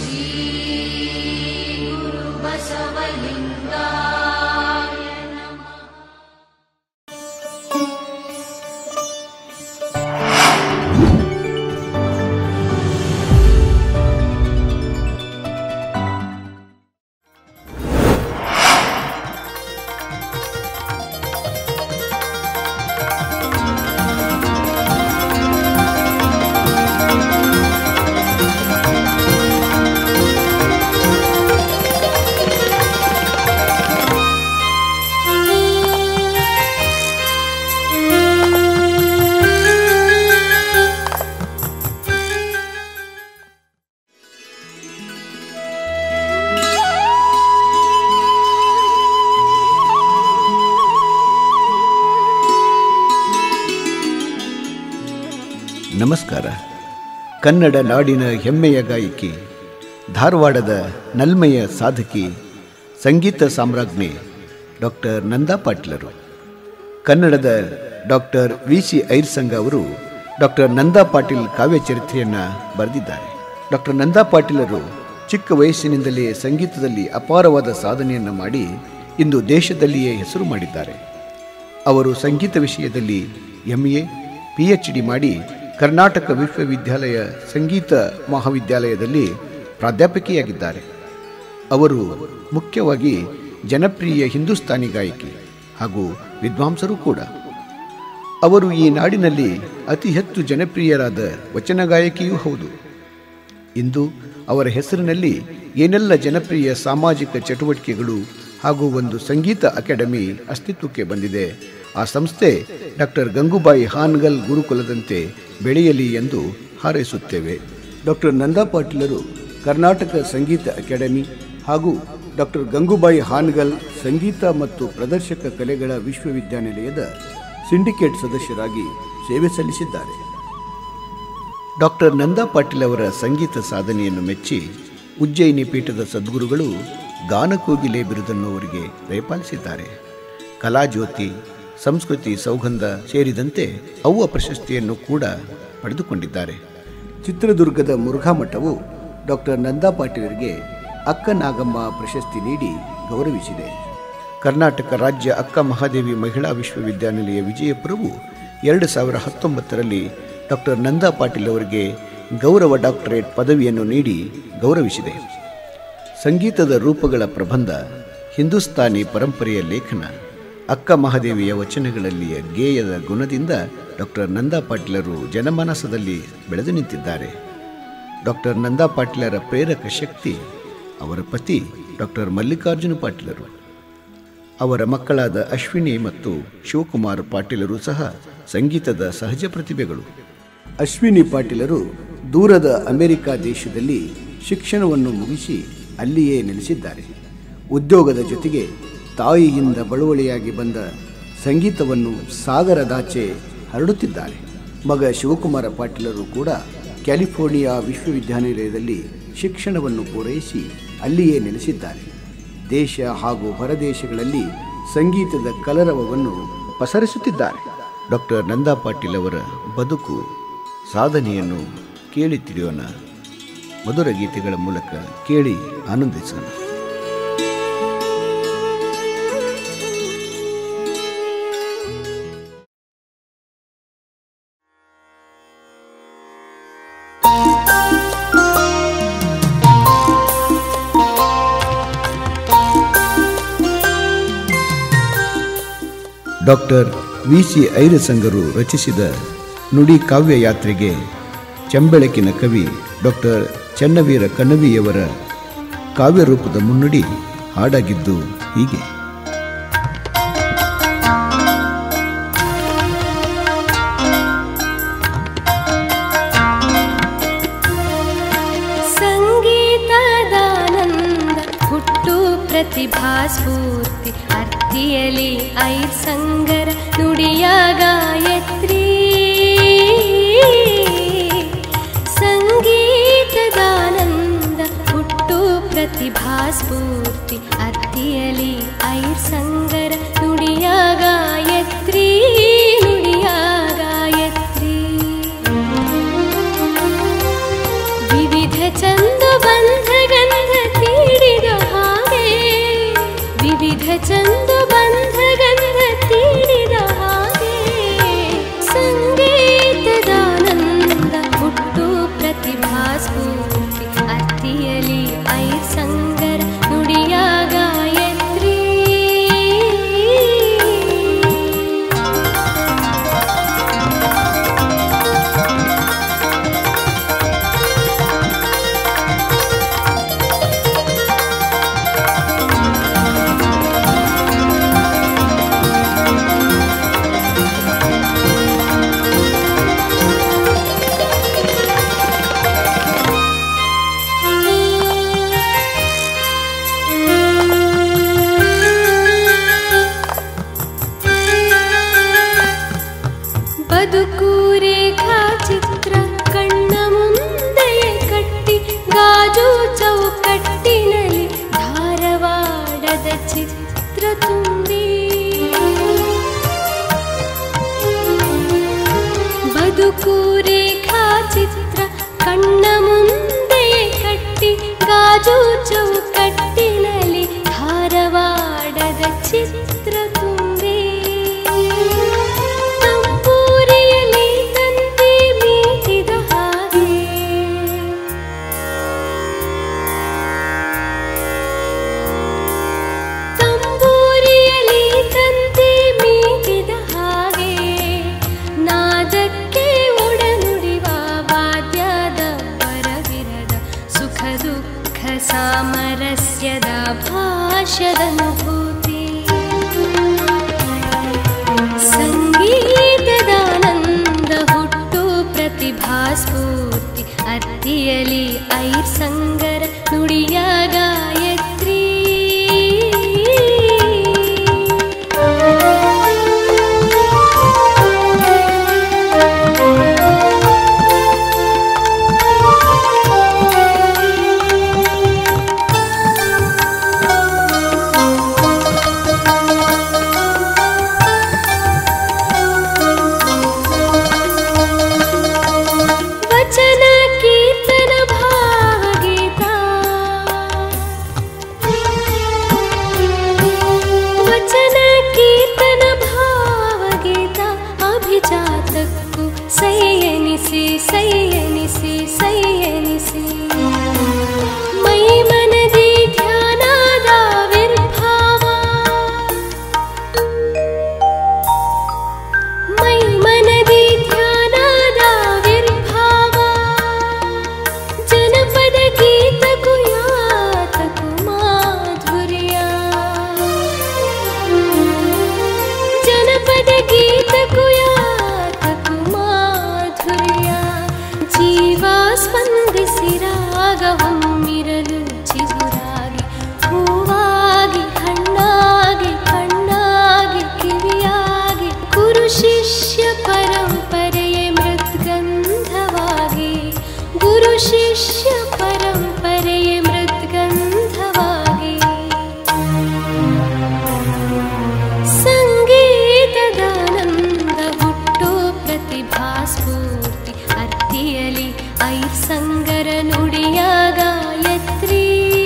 श्रीगुरुबसवलिङ्गाय नमः ನಮಸ್ಕಾರ ಕನ್ನಡ ನಾಡಿನ ಹೆಮ್ಮೆಯ ಗಾಯಕಿ ಧಾರವಾಡದ ನಲ್ಮೆಯ ಸಾಧಕಿ ಸಂಗೀತ ಸಾಮ್ರಾಜ್ಞಿ ಡಾಕ್ಟರ್ ನಂದಾ ಪಾಟೀಲರು ಕನ್ನಡದ ಡಾಕ್ಟರ್ ವಿ ಸಿ ಐರ್ಸಂಗ ಅವರು ಡಾಕ್ಟರ್ ನಂದಾ ಪಾಟೀಲ್ ಕಾವ್ಯ ಚರಿತ್ರೆಯನ್ನು ಬರೆದಿದ್ದಾರೆ ಡಾಕ್ಟರ್ ನಂದಾ ಪಾಟೀಲರು ಚಿಕ್ಕ ವಯಸ್ಸಿನಿಂದಲೇ ಸಂಗೀತದಲ್ಲಿ ಅಪಾರವಾದ ಸಾಧನೆಯನ್ನು ಮಾಡಿ ಇಂದು ದೇಶದಲ್ಲಿಯೇ ಹೆಸರು ಮಾಡಿದ್ದಾರೆ ಅವರು ಸಂಗೀತ ವಿಷಯದಲ್ಲಿ M A P H D ಮಾಡಿ ಕರ್ನಾಟಕ ವಿಶ್ವವಿದ್ಯಾಲಯ ಸಂಗೀತ ಮಹಾವಿದ್ಯಾಲಯದಲ್ಲಿ ಪ್ರಾಧ್ಯಾಪಕಿಯಾಗಿದ್ದಾರೆ ಅವರು ಮುಖ್ಯವಾಗಿ ಜನಪ್ರಿಯ ಹಿಂದೂಸ್ತಾನಿ ಗಾಯಕಿ ಹಾಗೂ ವಿದ್ವಾಂಸರು ಕೂಡ ಅವರು ಈ ನಾಡಿನಲ್ಲಿ ಅತಿ ಹೆಚ್ಚು ಜನಪ್ರಿಯರಾದ ವಚನ ಗಾಯಕಿಯೂ ಹೌದು ಇಂದು ಅವರ ಹೆಸರಿನಲ್ಲಿ ಏನೆಲ್ಲ ಜನಪ್ರಿಯ ಸಾಮಾಜಿಕ ಚಟುವಟಿಕೆಗಳು ಹಾಗೂ ಒಂದು ಸಂಗೀತ ಅಕಾಡೆಮಿ ಅಸ್ತಿತ್ವಕ್ಕೆ ಬಂದಿದೆ ಆ ಸಂಸ್ಥೆ ಡಾಕ್ಟರ್ ಗಂಗೂಬಾಯಿ ಹಾನ್ಗಲ್ ಗುರುಕುಲದಂತೆ ಬೆಳೆಯಲಿ ಎಂದು ಹಾರೈಸುತ್ತೇವೆ ಡಾಕ್ಟರ್ ನಂದಾ ಪಾಟೀಲರು ಕರ್ನಾಟಕ ಸಂಗೀತ ಅಕಾಡೆಮಿ ಹಾಗೂ ಡಾಕ್ಟರ್ ಗಂಗೂಬಾಯಿ ಹಾನ್ಗಲ್ ಸಂಗೀತ ಮತ್ತು ಪ್ರದರ್ಶಕ ಕಲೆಗಳ ವಿಶ್ವವಿದ್ಯಾನಿಲಯದ ಸಿಂಡಿಕೇಟ್ ಸದಸ್ಯರಾಗಿ ಸೇವೆ ಸಲ್ಲಿಸಿದ್ದಾರೆ ಡಾಕ್ಟರ್ ನಂದಾ ಪಾಟೀಲ್ ಅವರ ಸಂಗೀತ ಸಾಧನೆಯನ್ನು ಮೆಚ್ಚಿ ಉಜ್ಜಯಿನಿ ಪೀಠದ ಸದ್ಗುರುಗಳು ಗಾನಕೋಗಿಲೆ ಬಿರುದನ್ನು ಅವರಿಗೆ ದಯಪಾಲಿಸಿದ್ದಾರೆ ಕಲಾಜ್ಯೋತಿ ಸಂಸ್ಕೃತಿ ಸೌಗಂಧ ಸೇರಿದಂತೆ ಅವ್ವ ಪ್ರಶಸ್ತಿಯನ್ನು ಕೂಡ ಪಡೆದುಕೊಂಡಿದ್ದಾರೆ ಚಿತ್ರದುರ್ಗದ ಮುರುಘಾ ಮಠವು ಡಾಕ್ಟರ್ ನಂದಾ ಪಾಟೀಲರಿಗೆ ಅಕ್ಕ ನಾಗಮ್ಮ ಪ್ರಶಸ್ತಿ ನೀಡಿ ಗೌರವಿಸಿದೆ ಕರ್ನಾಟಕ ರಾಜ್ಯ ಅಕ್ಕ ಮಹಾದೇವಿ ಮಹಿಳಾ ವಿಶ್ವವಿದ್ಯಾನಿಲಯ ವಿಜಯಪುರವು ಎರಡು ಸಾವಿರ ಹತ್ತೊಂಬತ್ತರಲ್ಲಿ ಡಾಕ್ಟರ್ ನಂದಾ ಪಾಟೀಲ್ ಅವರಿಗೆ ಗೌರವ ಡಾಕ್ಟರೇಟ್ ಪದವಿಯನ್ನು ನೀಡಿ ಗೌರವಿಸಿದೆ ಸಂಗೀತದ ರೂಪಗಳ ಪ್ರಬಂಧ ಹಿಂದೂಸ್ತಾನಿ ಪರಂಪರೆಯ ಲೇಖನ ಅಕ್ಕ ಮಹಾದೇವಿಯ ವಚನಗಳಲ್ಲಿಯ ಗೇಯದ ಗುಣದಿಂದ ಡಾಕ್ಟರ್ ನಂದಾ ಪಾಟೀಲರು ಜನಮಾನಸದಲ್ಲಿ ಬೆಳೆದು ನಿಂತಿದ್ದಾರೆ ಡಾಕ್ಟರ್ ನಂದಾ ಪಾಟೀಲರ ಪ್ರೇರಕ ಶಕ್ತಿ ಅವರ ಪತಿ ಡಾಕ್ಟರ್ ಮಲ್ಲಿಕಾರ್ಜುನ ಪಾಟೀಲರು ಅವರ ಮಕ್ಕಳಾದ ಅಶ್ವಿನಿ ಮತ್ತು ಶಿವಕುಮಾರ್ ಪಾಟೀಲರು ಸಹ ಸಂಗೀತದ ಸಹಜ ಪ್ರತಿಭೆಗಳು ಅಶ್ವಿನಿ ಪಾಟೀಲರು ದೂರದ ಅಮೆರಿಕ ದೇಶದಲ್ಲಿ ಶಿಕ್ಷಣವನ್ನು ಮುಗಿಸಿ ಅಲ್ಲಿಯೇ ನೆಲೆಸಿದ್ದಾರೆ ಉದ್ಯೋಗದ ಜೊತೆಗೆ ತಾಯಿಯಿಂದ ಬಳುವಳಿಯಾಗಿ ಬಂದ ಸಂಗೀತವನ್ನು ಸಾಗರದಾಚೆ ಹರಡುತ್ತಿದ್ದಾರೆ ಮಗ ಶಿವಕುಮಾರ ಪಾಟೀಲರು ಕೂಡ ಕ್ಯಾಲಿಫೋರ್ನಿಯಾ ವಿಶ್ವವಿದ್ಯಾನಿಲಯದಲ್ಲಿ ಶಿಕ್ಷಣವನ್ನು ಪೂರೈಸಿ ಅಲ್ಲಿಯೇ ನೆಲೆಸಿದ್ದಾರೆ ದೇಶ ಹಾಗೂ ಹೊರದೇಶಗಳಲ್ಲಿ ಸಂಗೀತದ ಕಲರವವನ್ನು ಪಸರಿಸುತ್ತಿದ್ದಾರೆ ಡಾಕ್ಟರ್ ನಂದಾ ಪಾಟೀಲ್ ಅವರ ಬದುಕು ಸಾಧನೆಯನ್ನು ಕೇಳಿ ತಿಳಿಯೋಣ ಮಧುರ ಗೀತೆಗಳ ಮೂಲಕ ಕೇಳಿ ಆನಂದಿಸೋಣ ಡಾಕ್ಟರ್ ವಿ ಸಿ ಐರಸಂಗರು ರಚಿಸಿದ ನುಡಿ ಕಾವ್ಯ ಯಾತ್ರೆಗೆ ಚೆಂಬೆಳಕಿನ ಕವಿ ಡಾಕ್ಟರ್ ಚನ್ನವೀರ ಕನ್ನವಿಯವರ ಕಾವ್ಯ ರೂಪದ ಮುನ್ನುಡಿ ಹಾಡಾಗಿದ್ದು ಹೀಗೆ ಸಂಗೀತದಾನಂದ ಹುಟ್ಟು ಪ್ರತಿಭಾ ಸ್ಫೂರ್ತಿ ಅರ್ತಿಯಲಿ ಐ ಸಂಗರ ನುಡಿಯ ಗಾಯತ್ರಿ ಸಂಗೀತದಾನಂದ ಹುಟ್ಟು ಪ್ರತಿಭಾ ಸ್ಫೂರ್ತಿ ಅರ್ತಿಯಲಿ ಐ ಸಂಗರ ನುಡಿಯ ಗಾಯತ್ರಿ ನುಡಿಯ ಗಾಯತ್ರಿ ವಿವಿಧ ಚಂದು ಬಂಧ ಗಾಜು ಚೌಕಟ್ಟಿನಲ್ಲಿ ಧಾರವಾಡದ ಚಿತ್ರ ತುಂಬೆ ತಂಬೂರಿಯಲ್ಲಿ ತಂದೆ ಮೀಟಿದ ಹಾಗೆ ತಂಬೂರಿಯಲ್ಲಿ ತಂದೆ ಮೀಟಿದ ಹಾಗೆ ನಾದಕ್ಕೆ ಒಡನುಡಿವ ವಾದ್ಯದ ಪರವಿರದ ಸುಖ ದುಃಖ ಸಾಮರಸ್ಯದ ಭಾಷದನುಭೂತಿ ಸಂಗೀತದಾನಂದ ಹುಟ್ಟು ಪ್ರತಿಭಾ ಸ್ಫೂರ್ತಿ ಅತ್ತಿಯಲಿ ಐರ್ ಸಂಗರ ನುಡಿಯ ಗಾಯತ್ರಿ ವಚನ ಕೀರ್ತನ ಭಾವಗೀತ ವಚನ ಕೀರ್ತನ ಭಾವಗೀತ ಅಭಿಜಾತಕ್ಕೂ ಸೈಯನಿಸಿ ಸೈಯನಿಸಿ ಸೈಯನಿಸಿ ಮೈ ಮನದಿ ಧ್ಯಾನದ ವಿರ್ಭಾವ ಮೈ ಮನದಿ ಧ್ಯಾನದ ವಿರ್ಭಾವ ಜನಪದ ಗೀತಕು ಯಾತಕು ಮಾಧುರ್ಯ ಜನಪದ ಗೀತಕು ಯಾತಕು ಮಾಧುರ್ಯ ಜೀವ ಸ್ಪಂದಿಸಿ ರಾಗ ಹೊಮ್ಮಿರಲು ಚಿಗುರಾಗಿ ಹೂವಾಗಿ ಹಣ್ಣಾಗಿ ಕಣ್ಣಾಗಿ ಕಿವಿಯಾಗಿ ಗುರು ಶಿಷ್ಯ ಪರಂಪರೆಯೇ ಮೃದ್ಗಂಧವಾಗಿ ಗುರು ಶಿಷ್ಯ ಪರಂಪರೆಯೇ ಮೃದ್ಗಂಧವಾಗಿ ಸಂಗೀತದಾನಂದ ಹುಟ್ಟು ಪ್ರತಿಭಾ ಸ್ಫೂರ್ತಿ ಅತ್ತಿಯಲಿ ಐರ್ ಸಂಗರ ನುಡಿಯ ಗಾಯತ್ರಿ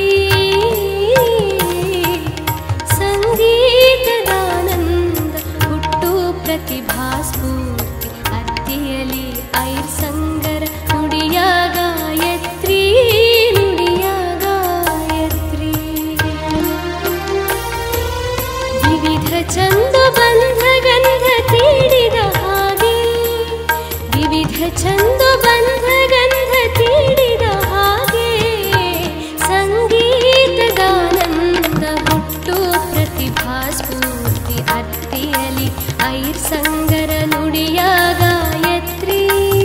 ಸಂಗೀತದಾನಂದ ಹುಟ್ಟು ಪ್ರತಿಭಾ ಸ್ಫೂರ್ತಿ ಅತ್ತಿಯಲಿ ಐರ್ ಸಂಗರ ನುಡಿಯ ಗಾಯತ್ರಿ ನುಡಿಯ ಗಾಯತ್ರಿ ವಿವಿಧ ಚಂದ ಬಂಧ ಗಂಧ ತೀಡಿದ ಹಾಗೆ ವಿವಿಧ ಚಂದ ಬಂಧ ಗಂಧ ತೀಡಿದ ಹಾಗೆ ಸಂಗೀತದಾನಂದ ಹುಟ್ಟು ಪ್ರತಿಭಾ ಸ್ಫೂರ್ತಿ ಅತ್ತಿಯಲಿ ಐರ್ ಸಂಗರ ನುಡಿಯ ಗಾಯತ್ರಿ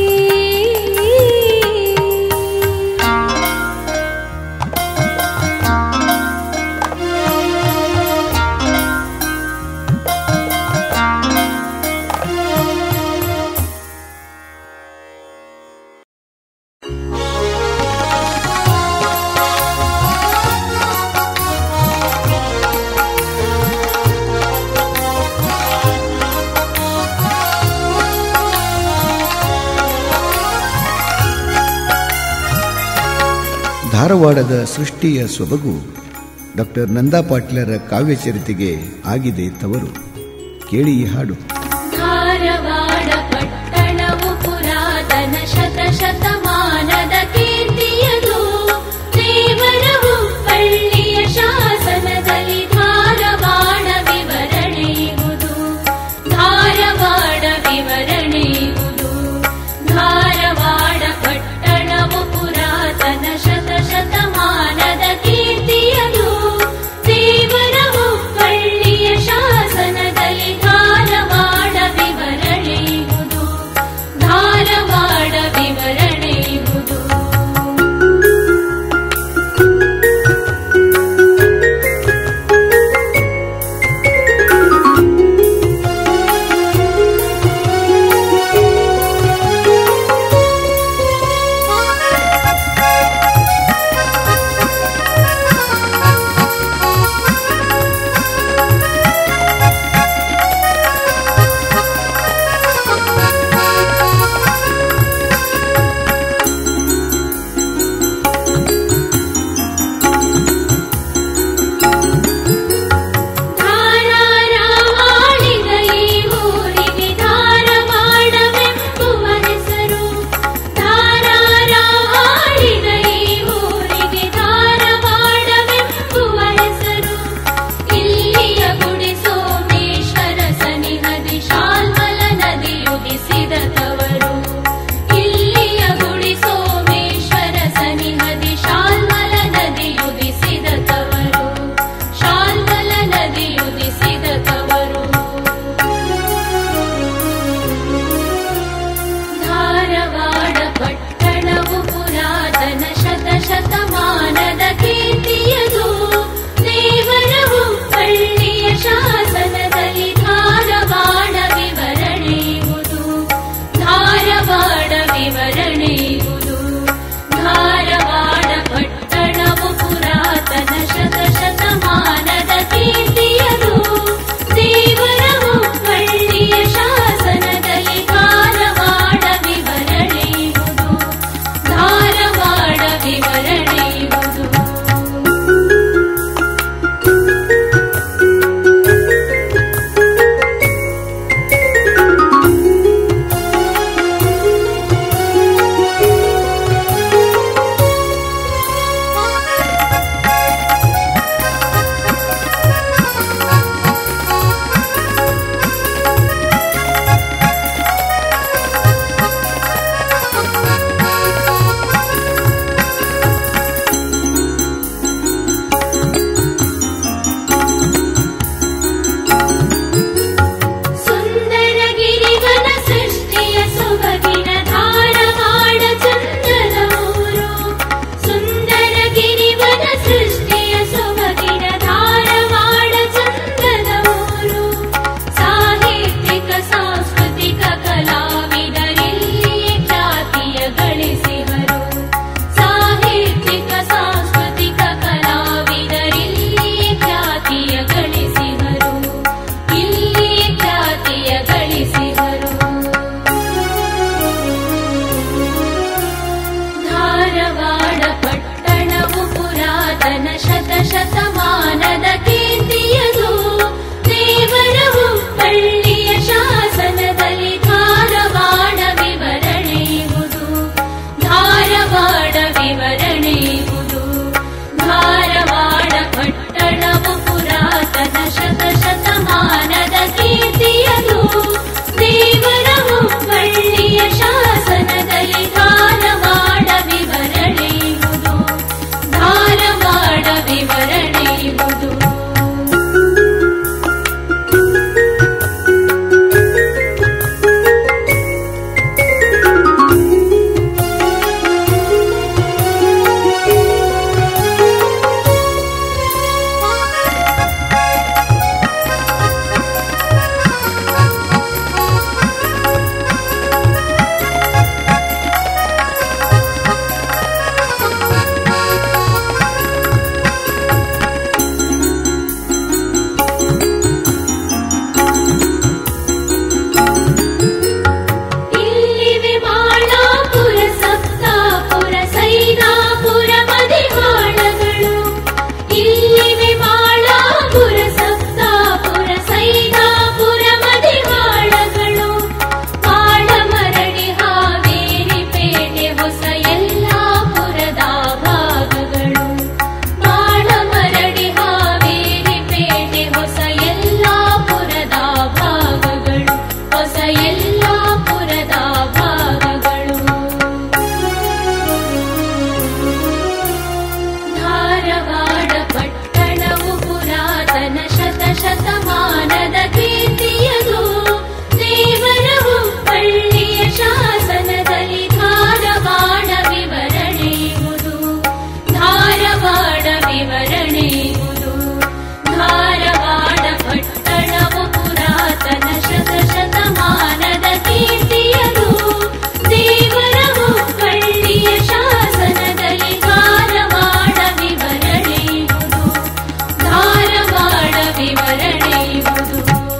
ಧಾರವಾಡದ ಸೃಷ್ಟಿಯ ಸೊಬಗು ಡಾಕ್ಟರ್ ನಂದಾ ಪಾಟೀಲರ ಕಾವ್ಯಚರಿತೆಗೆ ಆಗಿದೆ ತವರು ಕೇಳಿ ಈ ಹಾಡು ಧಾರವಾಡ ಪಟ್ಟಣವು ಪುರಾತನ ಶತ ಶತಮಾನದ ಕೀರ್ತಿಯದು ದೇವರ ಹುಬ್ಬಳ್ಳಿಯ ಶಾಸನದಲ್ಲಿ ಧಾರವಾಡ ವಿವರಣೆಯುವುದು ಧಾರವಾಡ ವಿವರಣೆಯುವುದು ಧಾರವಾಡ ಪಟ್ಟಣವು ಪುರಾತನ ಶತ ಶತಮಾನದ ಕೀರ್ತಿಯದು ದೇವರ ಹುಬ್ಬಳ್ಳಿಯ ಶಾಸನದಲ್ಲಿ ಧಾರವಾಡ ವಿವರಣೆಯುವುದು ಧಾರವಾಡ ವಿವರಣೆ ವಿವರಣೆಯುವುದು ಇಲ್ಲಿವೆ ಮಾಳಾಪುರ ಸಪ್ತಾಪುರ ಸೈದಾಪುರ ಮದಿಹಾಳಗಳು ಇಲ್ಲಿವೆ ಮಾಳಾಪುರ ಸಪ್ತಾಪುರ ಸೈದಾಪುರ ಮದಿಹಾಳಗಳು ಮಾಳಮರಡಿ ಹಾವೇರಿ ಪೇಟೆ ಹೊಸ ಯಲ್ಲಾಪುರದ ಭಾಗಗಳು ಮಾಳಮರಡಿ ಹಾವೇರಿ ಪೇಟೆ ಹೊಸ ಯಲ್ಲಾಪುರದ ಭಾಗಗಳು ಹೊಸ ಯಲ್ಲಾಪುರದ ಭಾಗಗಳು ಧಾರವಾಡ ಪಟ್ಟಣವು ಪುರಾತನ ಶತ ಶತಮಾನದ ಕೀರ್ತಿಯದು ದೇವರ ಹುಬ್ಬಳ್ಳಿಯ ಶಾಸನದಲ್ಲಿ ಧಾರವಾಡ ವಿವರಣೆಯುವುದು ಧಾರವಾಡ ವಿವರಣೆಯುವುದು ಧಾರವಾಡ ಪಟ್ಟಣವು ಪುರಾತನ ಶತ ಶತಮಾನದ ಕೀರ್ತಿಯದು ದೇವರ ಹುಬ್ಬಳ್ಳಿಯ ಶಾಸನದಲ್ಲಿ ಧಾರವಾಡ ವಿವರಣೆಯುವುದು ಧಾರವಾಡ ವಿವರಣೆಯುವುದು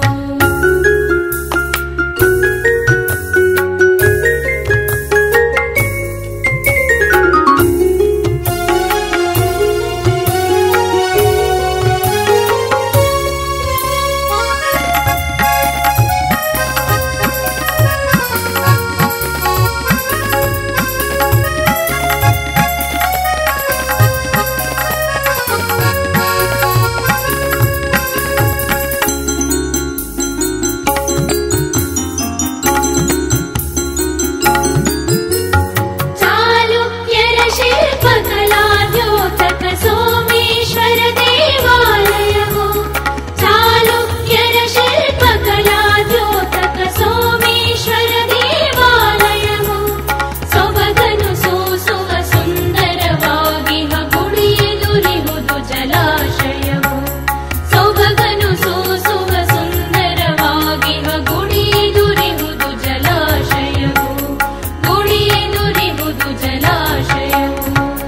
ಚಾಲುಕ್ಯರ ಶಿಲ್ಪಕಲಾ ದ್ಯೋತಕ ಸೋಮೇಶ್ವರ ದೇವಾಲಯವು ಚಾಲುಕ್ಯರ ಶಿಲ್ಪಕಲಾ ದ್ಯೋತಕ ಸೋಮೇಶ್ವರ ದೇವಾಲಯವು ಸೊಬಗನು ಸೂಸುವ ಸುಂದರವಾಗಿ ಗುಡಿಯೆದುರಿಹುದು ಜಲಾಶಯವು ಸೊಬಗನು ಸೂಸುವ ಸುಂದರವಾಗಿ ಗುಡಿಯೆದುರಿಹುದು ಜಲಾಶಯವು ಗುಡಿಯೆದುರಿಹುದು ಜಲಾಶಯವು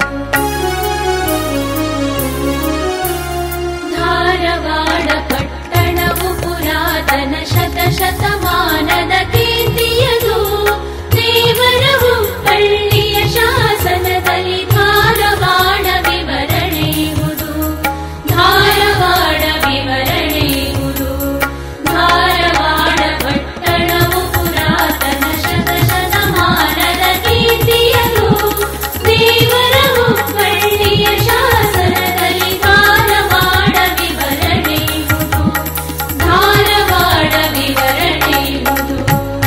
ಧಾರವಾಡ ಪಟ್ಟಣವು ಪುರಾತನ ಶತ ಶತಮಾನದ ಕೀರ್ತಿಯದು ದೇವರ ಹುಬ್ಬಳ್ಳಿಯ ಶಾಸನದಲ್ಲಿ ಧಾರವಾಡ ವಿವರಣೆಯುವುದು ಧಾರವಾಡ ವಿವರಣೆಯುವುದು ಧಾರವಾಡ ಪಟ್ಟಣವು ಪುರಾತನ ಶತ ಶತಮಾನದ ಕೀರ್ತಿಯದು ದೇವರ ಹುಬ್ಬಳ್ಳಿಯ ಶಾಸನದಲ್ಲಿ ಧಾರವಾಡ ವಿವರಣೆಯುವುದು ಧಾರವಾಡ ವಿವರಣೆಯುವುದು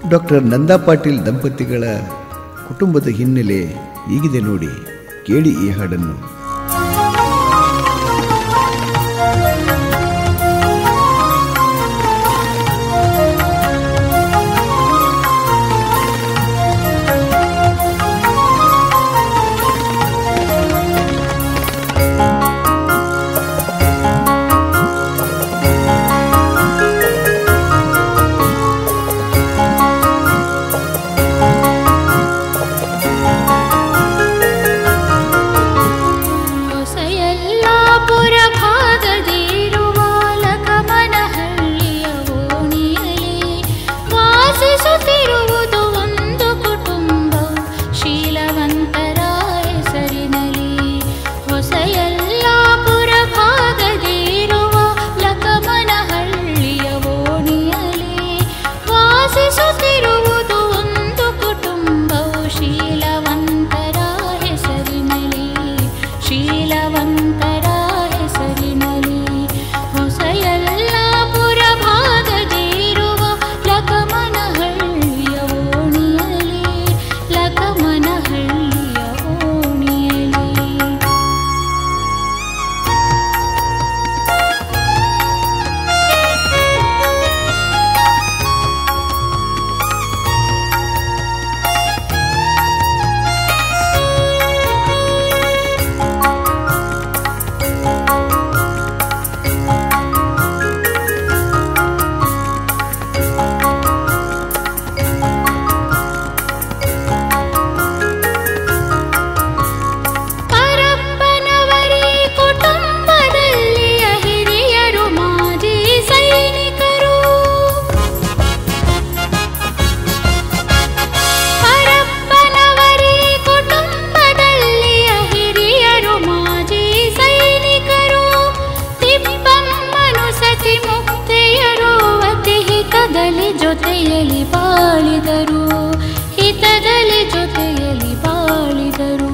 ಡಾಕ್ಟರ್ ನಂದಾ ಪಾಟೀಲ್ ದಂಪತಿಗಳ ಕುಟುಂಬದ ಹಿನ್ನೆಲೆ ಹೀಗಿದೆ ನೋಡಿ ಕೇಳಿ ಈ ಹಾಡನ್ನು ಹೊಸಯಲ್ಲಾಪುರ ಭಾಗದಿರುವ ಲಕಮನಹಳ್ಳಿಯ ಓಣಿಯಲ್ಲಿ ವಾಸಿಸುತ್ತಿರುವುದು ಒಂದು ಕುಟುಂಬ ಶೀಲವಂತರ ಹೆಸರಿನಲ್ಲಿ ಹೊಸಯಲ್ಲಾಪುರ ಭಾಗದಿರುವ ಲಕಮನಹಳ್ಳಿಯ ಓಣಿಯಲ್ಲಿ ವಾಸಿಸುತ್ತಿರುವುದು ಒಂದು ಕುಟುಂಬವು ಶೀಲವಂತರ ಹೆಸರಿನಲ್ಲಿ ಶೀಲವಂತರ ಹೆಸರಿನಲ್ಲಿ ಹೊಸಯಲ್ಲಾಪುರ ಭಾಗದಿರುವ ಲಕಮನಹಳ್ಳಿಯ ಓಣಿಯಲ್ಲಿ ಲಕಮನಹಳ್ಳಿಯ ಓಣಿಯಲ್ಲಿ ಪರಪ್ಪನವರಿ ಕುಟುಂಬದಲ್ಲಿಯ ಹಿರಿಯರು ಮಾಜಿ ಸೈನಿಕರು ಪರಪ್ಪನವರಿ ಕುಟುಂಬದಲ್ಲಿಯ ಹಿರಿಯರು ಮಾಜಿ ಸೈನಿಕರು ತಿಪ್ಪಮ್ಮನು ಸತಿ ಮುಕ್ತೆಯರು ಅತಿ ಹಿತದಲ್ಲಿ ಜೊತೆಯಲ್ಲಿ ಬಾಳಿದರು ಹಿತದಲ್ಲಿ ಜೊತೆಯಲ್ಲಿ ಬಾಳಿದರು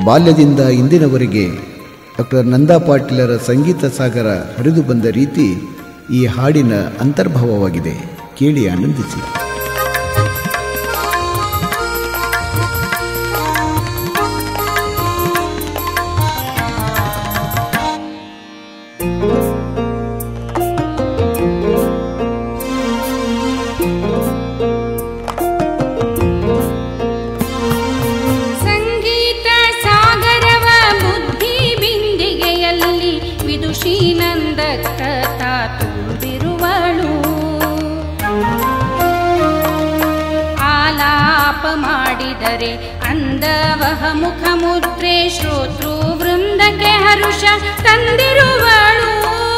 ಬಾಲ್ಯದಿಂದ ಇಂದಿನವರೆಗೆ ಡಾಕ್ಟರ್ ನಂದಾ ಪಾಟೀಲರ ಸಂಗೀತ ಸಾಗರ ಹರಿದು ಬಂದ ರೀತಿ ಈ ಹಾಡಿನ ಅಂತರ್ಭಾವವಾಗಿದೆ ಕೇಳಿ ಆನಂದಿಸಿ ಸಂಗೀತ ಸಾಗರವ ಬುದ್ಧಿ ಬಿಂದಿಗೆಯಲ್ಲಿ ವಿದುಷೀನಂದಕ್ಕ ತಾ ತುಂಬಿರುವಳು ಆಲಾಪ ಮಾಡಿದರೆ ಅಂದವಹ ಮುಖ ಮುದ್ರೆ ಶ್ರೋತೃ ವೃಂದಕ್ಕೆ ಹರುಷ ತಂದಿರುವಳು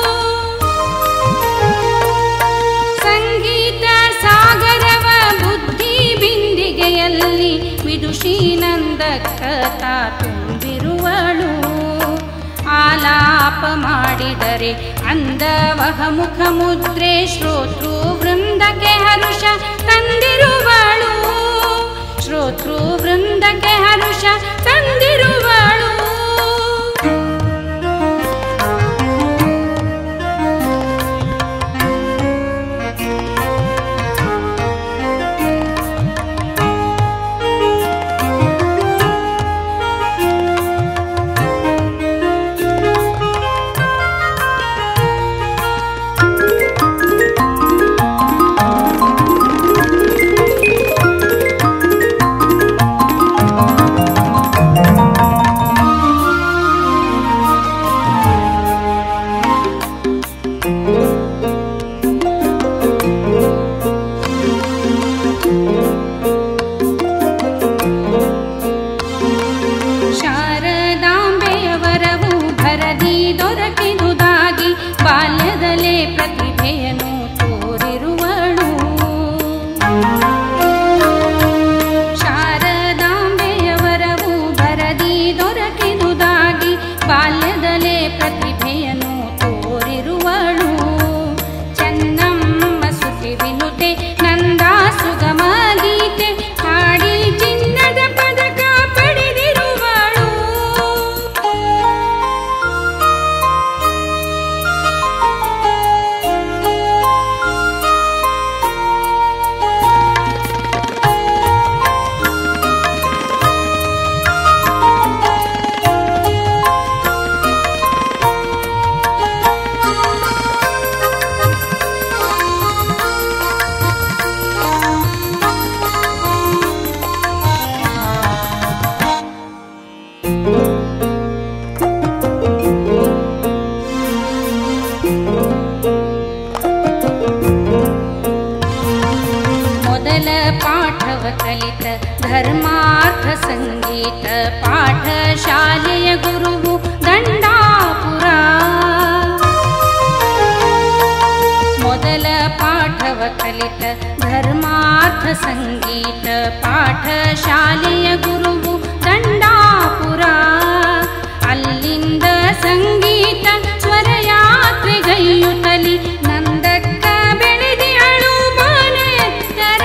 ಸಂಗೀತ ಸಾಗರವ ಬುದ್ಧಿ ಬಿಂದಿಗೆಯಲ್ಲಿ ವಿದುಷೀನಂದಕ್ಕ ತಾ ತುಂಬಿರುವಳು ಆಲಾಪ ಮಾಡಿದರೆ ಅಂದವಹ ಮುಖ ಮುದ್ರೆ ಶ್ರೋತೃ ವೃಂದಕ್ಕೆ ಹರುಷ ತಂದಿರುವಳು ಶ್ರೋತೃ ವೃಂದಕ್ಕೆ ಹರುಷ ತಂದಿರುವಳು ಶಾರದಾಂಬೆಯವರವು ಭರದಿ ದೊರಕಿದುದಾಗಿ ಬಾಲ್ಯದಲ್ಲೇ ಪ್ರತಿಭೆಯನ್ನು ತೋರಿರುವಳು ಶಾರದಾಂಬೆಯವರವು ಭರದಿ ದೊರಕಿದುದಾಗಿ ಬಾಲ್ಯದಲ್ಲೇ ಪ್ರತಿಭೆಯನ್ನು ತೋರಿರುವಳು ಚೆನ್ನಮ್ಮ ಸುಖಿ ವಿನುತೆ ನಂದಾ ಸುಗಮ ಗೀತೆ ಹಾಡಿ ಚಿನ್ನದ ಪದಕ ಪಡೆದಿರುವಳು ಮೊದಲ ಪಾಠವ ಕಲಿತ ಧರ್ಮಾರ್ಥ ಸಂಗೀತ ಪಾಠ ಶಾಲೆಯ ಗುರುವು ದಂಡಾಪುರ ಮೊದಲ ಪಾಠವ ಕಲಿತ ಧರ್ಮಾರ್ಥ ಸಂಗೀತ ಪಾಠ ಶಾಲೆಯ ಗುರುವು ದಂಡಾಪುರ ಅಲ್ಲಿಂದ ಸಂಗೀತ ಸ್ವರಯಾತ್ರೆಗೈಯುತ್ತಲಿ ನಂದಕ್ಕ ಬೆಳೆದಿಯಳು ಮನೆತ್ತರ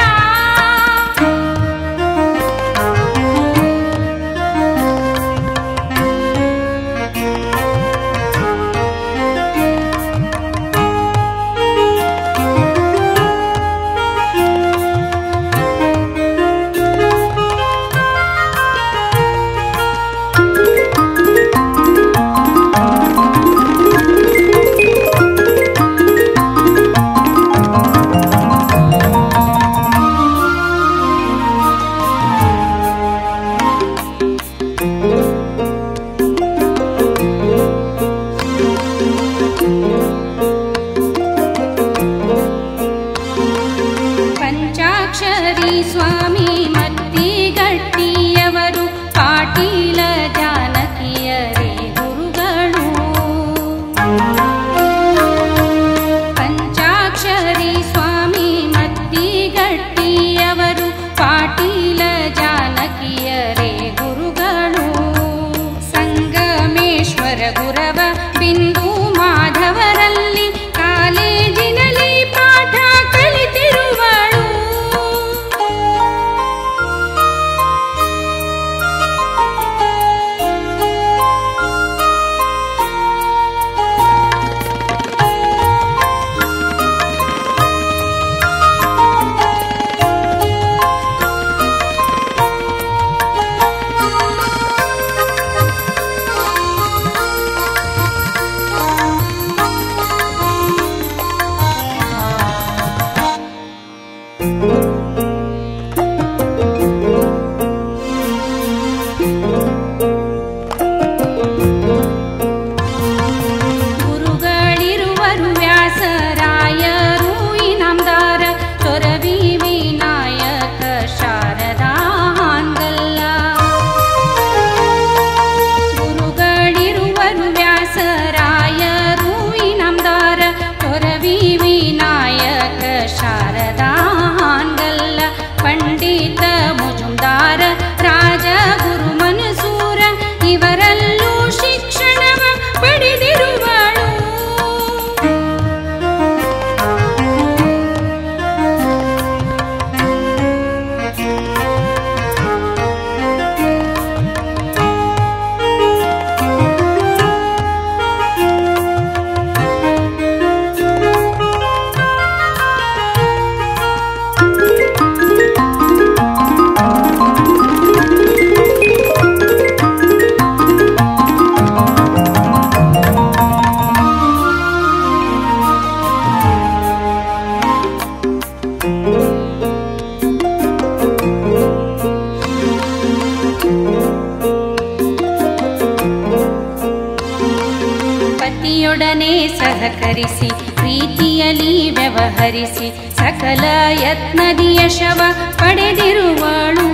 ಸಹಕರಿಸಿ ಪ್ರೀತಿಯಲಿ ವ್ಯವಹರಿಸಿ ಸಕಲ ಯತ್ನದಿ ಯಶವ ಪಡೆದಿರುವಳು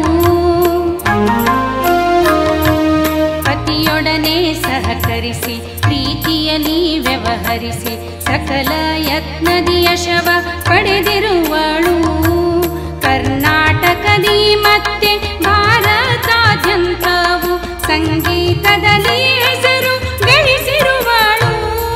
ಪತಿಯೊಡನೆ ಸಹಕರಿಸಿ ಪ್ರೀತಿಯಲಿ ವ್ಯವಹರಿಸಿ ಸಕಲ ಯತ್ನದಿ ಯಶವ ಪಡೆದಿರುವಳು ಕರ್ನಾಟಕದಿ ಮತ್ತೆ ಭಾರತಾದ್ಯಂತವು ಸಂಗೀತದಲ್ಲಿ ಹೆಸರು ಗಳಿಸಿರುವಳು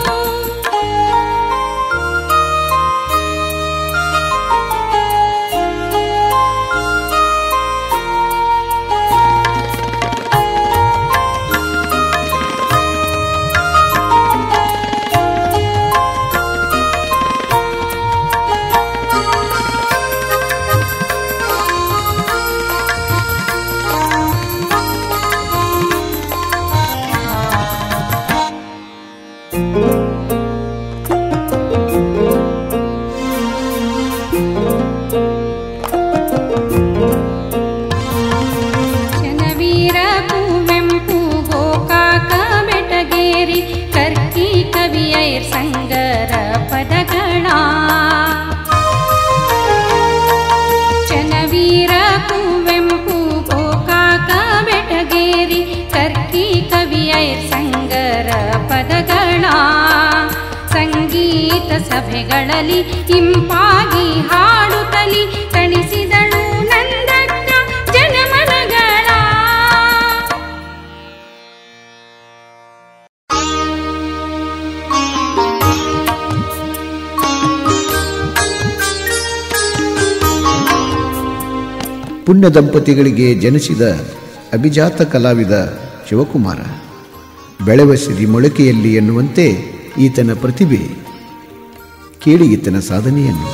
ಚನವೀರ ಕುವೆಂಪು ಗೋಕಾಕ ಬೆಟಗೇರಿ ಕರ್ಕಿ ಕವಿಯೈರ್ ಸಂಗರ ಪದಗಳ ಚನವೀರ ಕುವೆಂಪು ಗೋಕಾಕ ಬೆಟಗೇರಿ ಕರ್ಕಿ ಕವಿಯೈರ್ ಸಂಗರ ಪದಗಳ ಸಂಗೀತ ಸಭೆಗಳಲ್ಲಿ ಇಂಪಾಗಿ ಹಾಡುತ್ತಲಿ ತಣಿಸಿದಳು ನಂದಕ್ಕ ಜನಮನಗಳ ಪುಣ್ಯ ದಂಪತಿಗಳಿಗೆ ಜನಿಸಿದ ಅಭಿಜಾತ ಕಲಾವಿದ ಶಿವಕುಮಾರ ಬೆಳೆವ ಸಿರಿ ಮೊಳಕೆಯಲ್ಲಿ ಎನ್ನುವಂತೆ ಈತನ ಪ್ರತಿಭೆ ಕೇಳಿ ಈತನ ಸಾಧನೆಯನ್ನು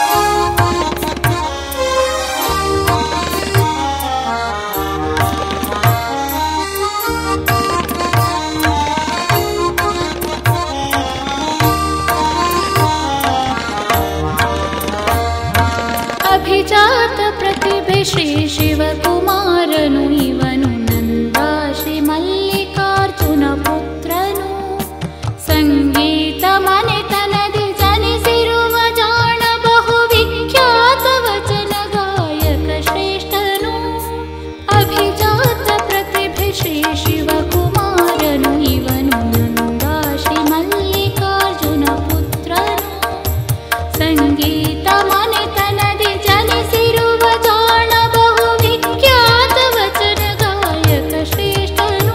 ಅಭಿಜಾತ ಪ್ರತಿಭೆ ಶ್ರೀ ಶಿವಕುಮಾರನು ಇವನು ನಂದ ಶ್ರೀ ಮಲ್ಲಿಕಾರ್ಜುನ ಪುತ್ರನು ಸಂಗೀತ ಮನೆತನದಿ ಜನಿಸಿರುವ ಜಾಣ ಬಹು ವಿಖ್ಯಾತ ವಚನ ಗಾಯಕ ಶ್ರೇಷ್ಠನು ಅಭಿಜಾತ ಪ್ರತಿಭೆ ಶ್ರೀ ಶಿವಕುಮಾರನು ಇವನು ನಂದ ಶ್ರೀ ಮಲ್ಲಿಕಾರ್ಜುನ ಪುತ್ರನು ಸಂಗೀತ ಮನೆತನದಿ ಜನಿಸಿರುವ ಜಾಣ ಬಹು ವಿಖ್ಯಾತ ವಚನ ಗಾಯಕ ಶ್ರೇಷ್ಠನು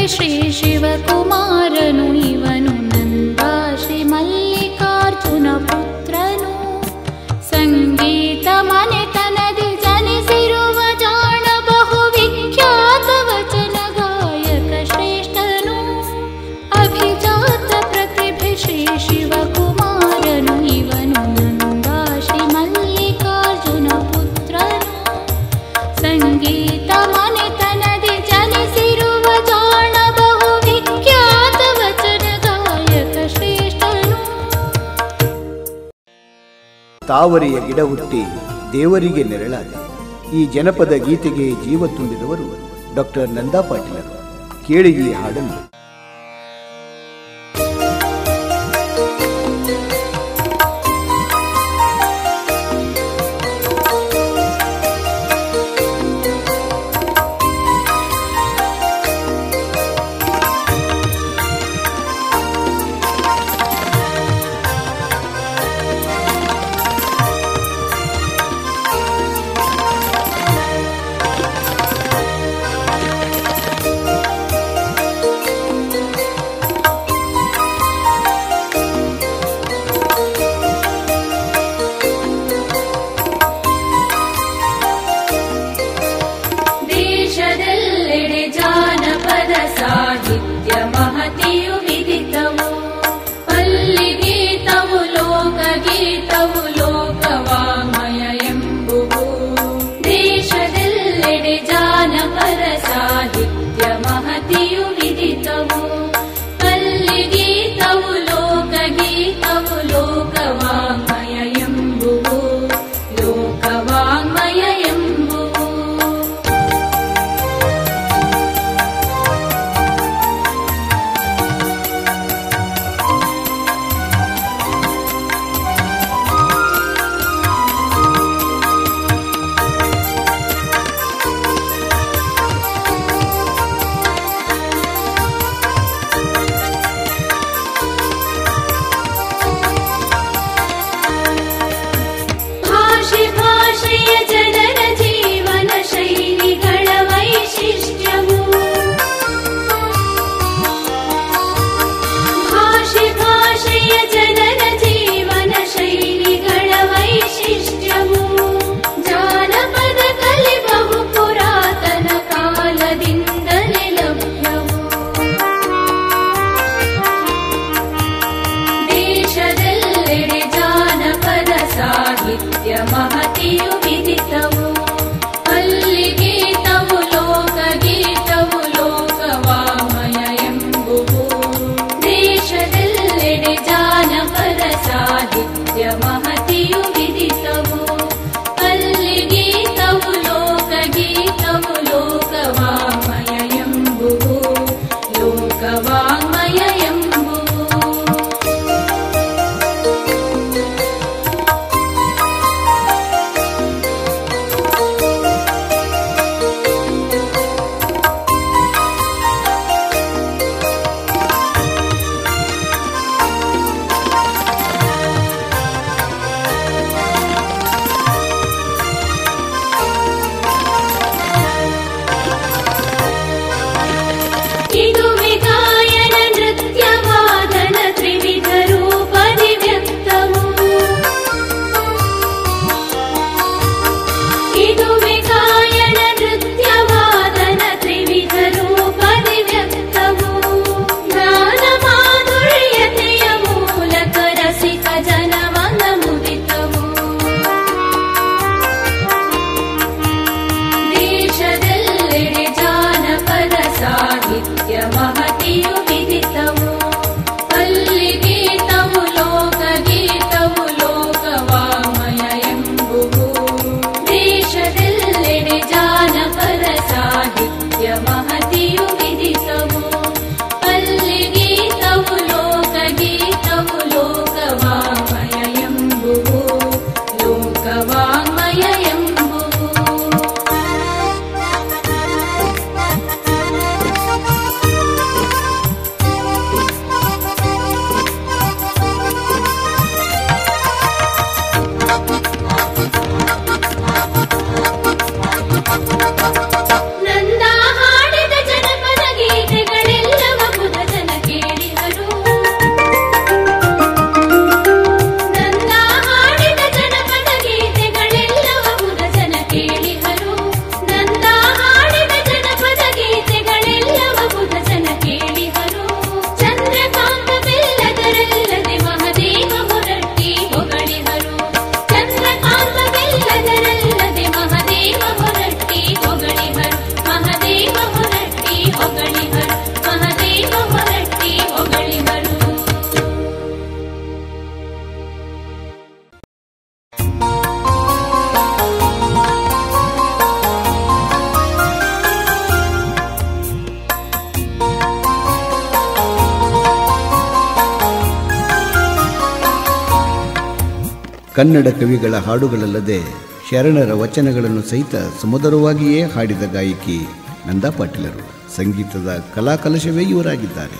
ಶ್ರೀ ಶಿವಕುಮಾರನು ಇವನು ನಂದ ಶ್ರೀ ಮಲ್ಲಿಕಾರ್ಜುನ ಪುತ್ರನು ಸಂಗೀತ ಮನೆತನದಿ ಜನಿಸಿರುವ ಜಾಣ ಬಹು ವಿಖ್ಯಾತ ವಚನ ಗಾಯಕ ಶ್ರೇಷ್ಠನು ಅಭಿಜಾತ ಪ್ರತಿಭೆ ಶ್ರೀ ಶಿವಕುಮಾರನು ಇವನು ನಂದ ಶ್ರೀ ಮಲ್ಲಿಕಾರ್ಜುನ ಪುತ್ರನು ಸಂಗೀತ ಮನೆತನದಿ ಜನಿಸಿರುವ ಜಾಣ ಬಹು ವಿಖ್ಯಾತ ವಚನ ಗಾಯಕ ಶ್ರೇಷ್ಠನು ತಾವರೆಯ ಗಿಡ ಹುಟ್ಟಿ ದೇವರಿಗೆ ನೆರಳಾದೆ ಈ ಜನಪದ ಗೀತೆಗೆ ಜೀವ ತುಂಬಿದವರು ಡಾಕ್ಟರ್ ನಂದಾ ಪಾಟೀಲರು ಕೇಳಿ ಈ ಹಾಡನ್ನು ದೇಶದೆಲ್ಲೆಡೆ ಜಾನಪದ ಸಾಹಿತ್ಯ ಮಹತಿಯು ವಿದಿತವು ಪಲ್ಲಿಗೀತವು ಲೋಕಗೀತವು ಲೋಕವಾಮಯ ಎಂಬುವು ದೇಶದೆಲ್ಲೆಡೆ ಜಾನಪದ ಸಾಹಿತ್ಯ ಮಹತಿಯು ವಿದಿತವು ಪಲ್ಲಿಗೀತವು ಲೋಕಗೀತವು ಲೋಕವಾಮಯ ಎಂಬುವು ಲೋಕವಾಮಯ ಎಂಬುವು ಕನ್ನಡ ಕವಿಗಳ ಹಾಡುಗಳಲ್ಲದೆ ಶರಣರ ವಚನಗಳನ್ನು ಸಹಿತ ಸುಮಧುರವಾಗಿಯೇ ಹಾಡಿದ ಗಾಯಕಿ ನಂದಾ ಪಾಟೀಲರು ಸಂಗೀತದ ಕಲಾಕಲಶವೇ ಇವರಾಗಿದ್ದಾರೆ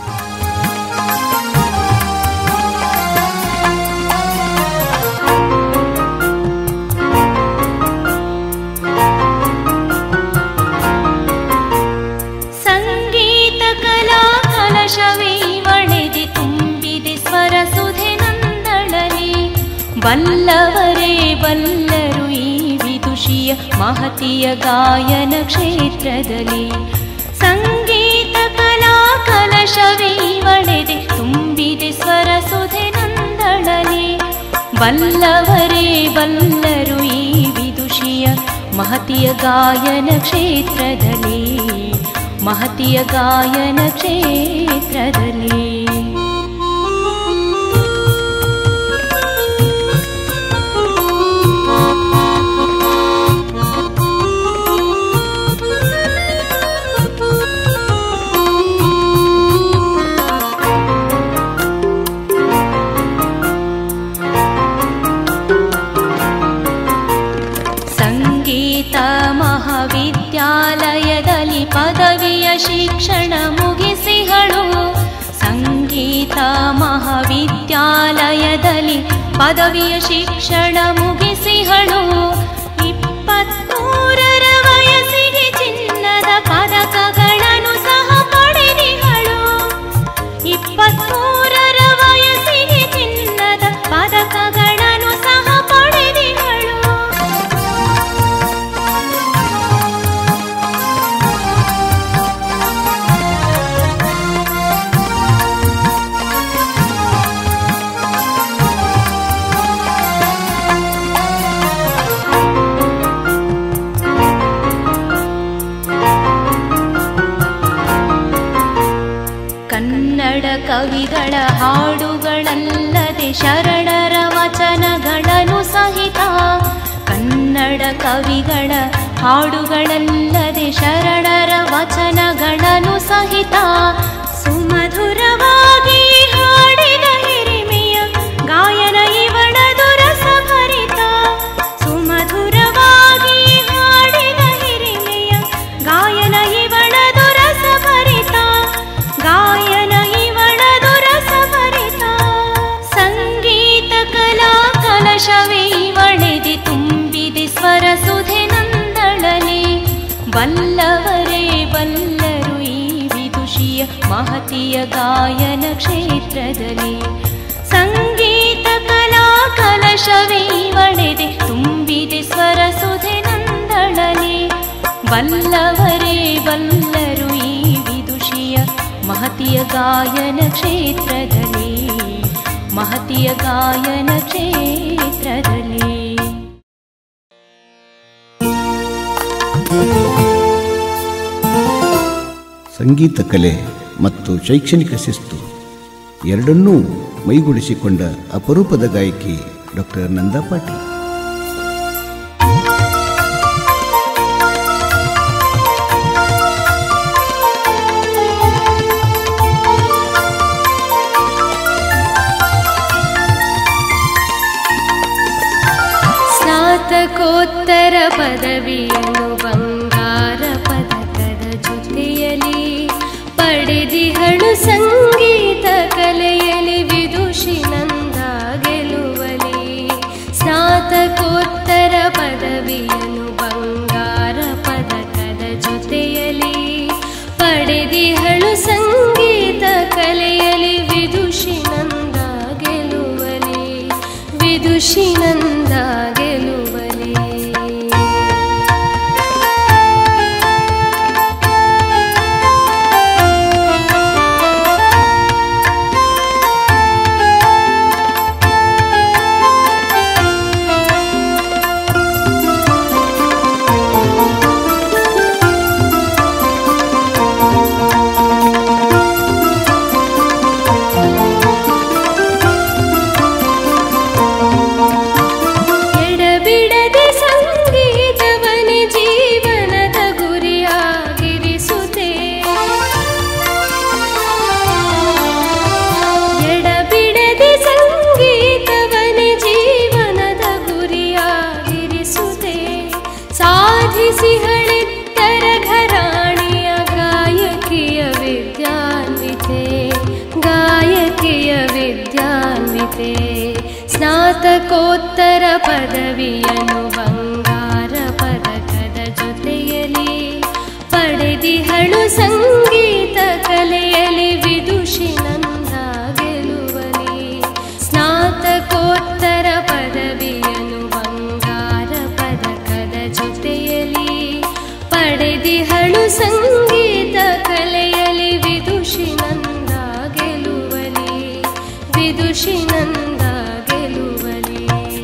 ಸಂಗೀತ ಕಲಾ ಕಲಶವೇ ಒಳೆದಿ ತುಂಬಿದೆ ಸ್ವರ ಸುಧೆ ನಂದಳಲಿ ಬಲ್ಲವರೇ ಬಲ್ಲರು ಈ ವಿದುಷಿಯ ಮಹತಿಯ ಗಾಯನ ಕ್ಷೇತ್ರದಲ್ಲಿ ಸಂಗೀತ ಕಲಾ ಕಲಶವೇ ಒಳೆದೆ ತುಂಬಿದೆ ಸ್ವರ ಸುಧೆ ನಂದಳಲಿ ಬಲ್ಲವರೇ ಬಲ್ಲರು ಈ ವಿದುಷಿಯ ಮಹತಿಯ ಗಾಯನ ಕ್ಷೇತ್ರದಲ್ಲಿ ಮಹತಿಯ ಗಾಯನ ಕ್ಷೇತ್ರದಲ್ಲಿ ಸಂಗೀತ ಮಹಾವಿದ್ಯಾಲಯದಲ್ಲಿ ಪದವಿಯ ಶಿಕ್ಷಣ ಮುಗಿಸಿಹಳು ಸಂಗೀತ ಮಹಾವಿದ್ಯಾಲಯದಲ್ಲಿ ಪದವಿಯ ಶಿಕ್ಷಣ ಮುಗಿಸಿಹಳು ಇಪ್ಪತ್ಮೂರರ ವಯಸ್ಸಿಗೆ ಚಿನ್ನದ ಪದಕಗಳನ್ನು ಸಹ ಪಡೆದಿಹಳು ಇಪ್ಪತ್ಮೂರರ ವಯಸ್ಸಿಗೆ ಚಿನ್ನದ ಪದಕಗಳನ್ನು ಸಹ ಪಡೆದಿಹಳು ಕನ್ನಡ ಕವಿಗಳ ಹಾಡುಗಳಲ್ಲದೆ ಶರಣರ ವಚನಗಳನ್ನು ಸಹಿತ ಕನ್ನಡ ಕವಿಗಳ ಹಾಡುಗಳಲ್ಲದೆ ಶರಣರ ವಚನಗಳನ್ನು ಸಹಿತ ಸುಮಧುರವಾಗಿ ಹಾಡಿದ ಹಿರಿಮೆಯ ಗಾಯನ ಇವಳದು ರಸಭರಿತ ಸುಮಧುರವಾಗಿ ಹಾಡಿದ ಹಿರಿಮೆಯ ಗಾಯನ ಇವಳದು ರಸಭರಿತ ಗಾಯನ ಇವಳದು ರಸಭರಿತ ಸಂಗೀತ ಕಲಾ ಕಲಶವೇ ಇವಳೆದೆ ತುಂಬಿದೆ ಸ್ವರ ಸುಧೆ ನಂದಳಲಿ ಬಲ್ಲವರೇ ಬಲ್ಲರು ಈ ವಿದುಷಿಯ ಮಹತಿಯ ಗಾಯನ ಕ್ಷೇತ್ರದಲ್ಲಿ ಸಂಗೀತ ಕಲಾ ಕಲಶವೇ ಇವಳೆದೆ ತುಂಬಿದೆ ಸ್ವರ ಸುಧೆ ನಂದಳಲಿ ಬಲ್ಲವರೇ ಬಲ್ಲರು ಈ ವಿದುಷಿಯ ಮಹತಿಯ ಗಾಯನ ಕ್ಷೇತ್ರದಲ್ಲಿ ಮಹತಿಯ ಗಾಯನ ಕ್ಷೇತ್ರದಲ್ಲಿ ಸಂಗೀತ ಕಲೆ ಮತ್ತು ಶೈಕ್ಷಣಿಕ ಶಿಸ್ತು ಎರಡನ್ನೂ ಮೈಗೂಡಿಸಿಕೊಂಡ ಅಪರೂಪದ ಗಾಯಕಿ ಡಾಕ್ಟರ್ ನಂದಾ ಪಾಟೀಲ್ ಸ್ನಾತಕೋತ್ತರ ಪದವಿಯನ್ನು ಬಂಗಾರ ಪದಕದ ಜೊತೆಯಲ್ಲಿ ಪಡೆದಿಹಳು ಸಂಗೀತ ಕಲೆಯಲ್ಲಿ ವಿದುಷಿನಂದ ಗೆಲುವಲಿ ಸ್ನಾತಕೋತ್ತರ ಪದವಿಯನ್ನು ಬಂಗಾರ ಪದಕದ ಜೊತೆಯಲ್ಲಿ ಪಡೆದಿಹಳು ಸಂಗೀತ ಕಲೆಯಲ್ಲಿ ವಿದುಷಿನಂದ ಗೆಲುವಲಿ ವಿದುಷಿನಂದ ಗೆಲುವಲಿ ಸ್ನಾತಕೋತ್ತರ ಪದವಿಯನ್ನು ಬಂಗಾರ ಪದಕದ ಜೊತೆಯಲಿ ಪಡೆದಿಹಳು ಸಂಗೀತ ಕಲೆಯಲಿ ವಿದುಷಿನಂದ ಗೆಲುವಲಿ ಸ್ನಾತಕೋತ್ತರ ಪದವಿಯನ್ನು ಬಂಗಾರ ಪದಕದ ಜೊತೆಯಲಿ ಪಡೆದಿಹಳು ಸಂಗೀತ ಕಲೆಯಲಿ ವಿದುಷಿನಂದ ಗೆಲುವಲಿ ವಿದುಷಿನಂದ ಗೆಲುವಲಿ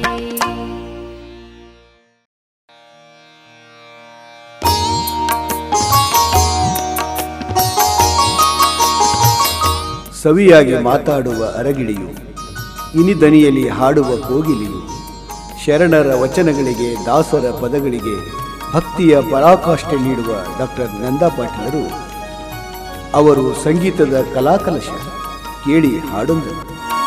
ಸವಿಯಾಗಿ ಮಾತಾಡುವ ಅರಗಿಳಿಯು ಇನಿದನಿಯಲ್ಲಿ ಹಾಡುವ ಕೋಗಿಲಿಯು ಶರಣರ ವಚನಗಳಿಗೆ ದಾಸರ ಪದಗಳಿಗೆ ಭಕ್ತಿಯ ಪರಾಕಾಷ್ಠೆ ನೀಡುವ ಡಾಕ್ಟರ್ ನಂದಾ ಪಾಟೀಲರು ಅವರು ಸಂಗೀತದ ಕಲಾಕಲಶ ಕೇಳಿ ಹಾಡೊಂದು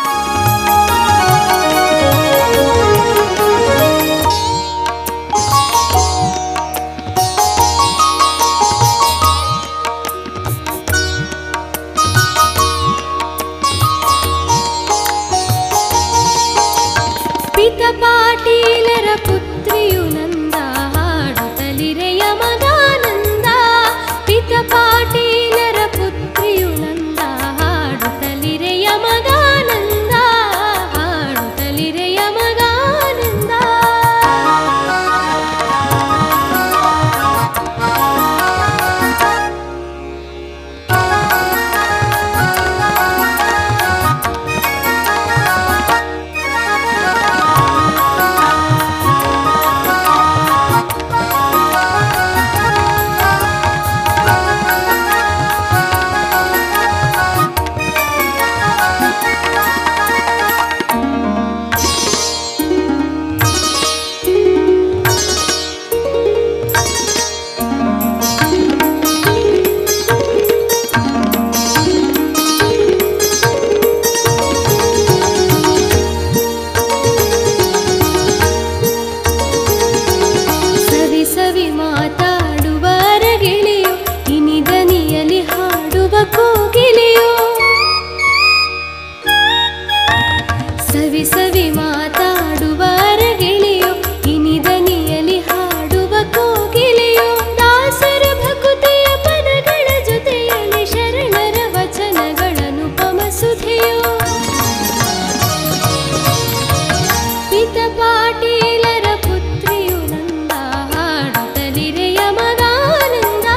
ಪಿತ ಪಾಟೀಲರ ಪುತ್ರಿಯು ನಂದ ಹಾಡುತ್ತಲಿರೆಯ ಮಗಾನಂದ ಪಿತ ಪಾಟೀಲರ ಪುತ್ರಿಯು ನಂದ ಹಾಡುತ್ತಲಿರೆಯ ಮಗಾನಂದ ಹಾಡುತ್ತಲಿರೆಯ ಮಗಾನಂದ ಸವಿ ಸವಿ ಮಾತಾಡುವ ಅರಗಿಳಿಯು ಇನಿದನಿಯಲಿ ಹಾಡುವ ಕೋಗಿಲೆಯು ಸವಿ ಸವಿ ಮಾತಾಡುವ ಅರಗಿಳಿಯು ಇನಿದನಿಯಲಿ ಹಾಡುವ ಕೋಗಿಲೆಯು ದಾಸರ ಭಕುತೆಯ ಪದಗಳ ಜೊತೆಯಲ್ಲಿ ಶರಣರ ವಚನಗಳನ್ನು ಪಮಸುಧೆಯೋ ಪಿತ ಪಾಟೀಲರ ಪುತ್ರಿಯು ನಂದ ಹಾಡುತ್ತಲಿರೆಯ ಮಗಾನಂದ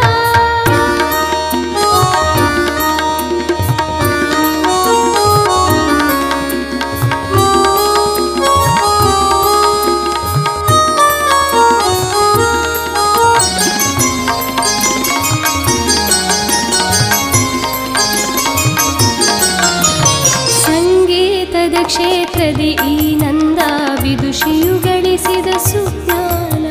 ಸಂಗೀತದ ಕ್ಷೇತ್ರದಿ ಈ ನಂದ ವಿದುಷಿಯು ಗಳಿಸಿದ ಸುಜ್ಞಾನ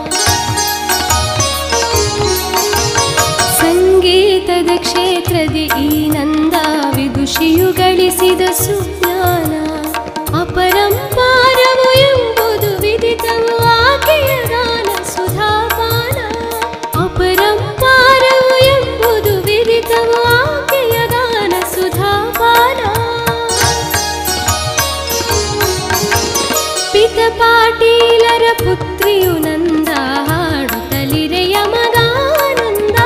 ಸಂಗೀತದ ಕ್ಷೇತ್ರದಿ ಈ ನಂದ ವಿದುಷಿಯು ಗಳಿಸಿದ ಸುಜ್ಞಾನ ಅಪರಂಪಾರವು ಎಂಬುದು ವಿದಿತವು ಆಕೆಯ ಗಾನ ಸುಧಾಪಾನ ಅಪರಂಪಾರವು ಎಂಬುದು ವಿದಿತವು ಆಕೆಯ ಗಾನ ಸುಧಾಪಾನ ಪಿತ ಪಾಟೀಲರ ಪುತ್ರಿಯು ನಂದ ಹಾಡುತ್ತಲಿರೆಯ ಮಗಾನಂದ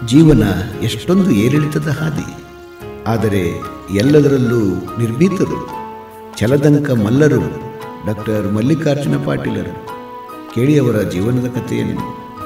ಜೀವನ ಎಷ್ಟೊಂದು ಏರಿಳಿತದ ಹಾದಿ ಆದರೆ ಎಲ್ಲದರಲ್ಲೂ ನಿರ್ಭೀತರು ಛಲದಂಕ ಮಲ್ಲರು ಡಾಕ್ಟರ್ ಮಲ್ಲಿಕಾರ್ಜುನ ಪಾಟೀಲರು ಕೇಳಿ ಅವರ ಜೀವನದ ಕಥೆಯನ್ನು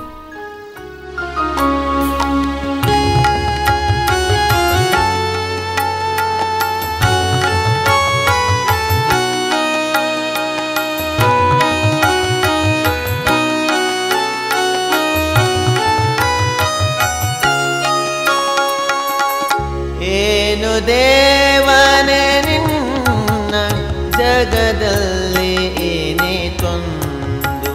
ಏನು ದೇವನೇ ನಿನ್ನ ಜಗದಲ್ಲಿ ಏನೇ ತೊಂದು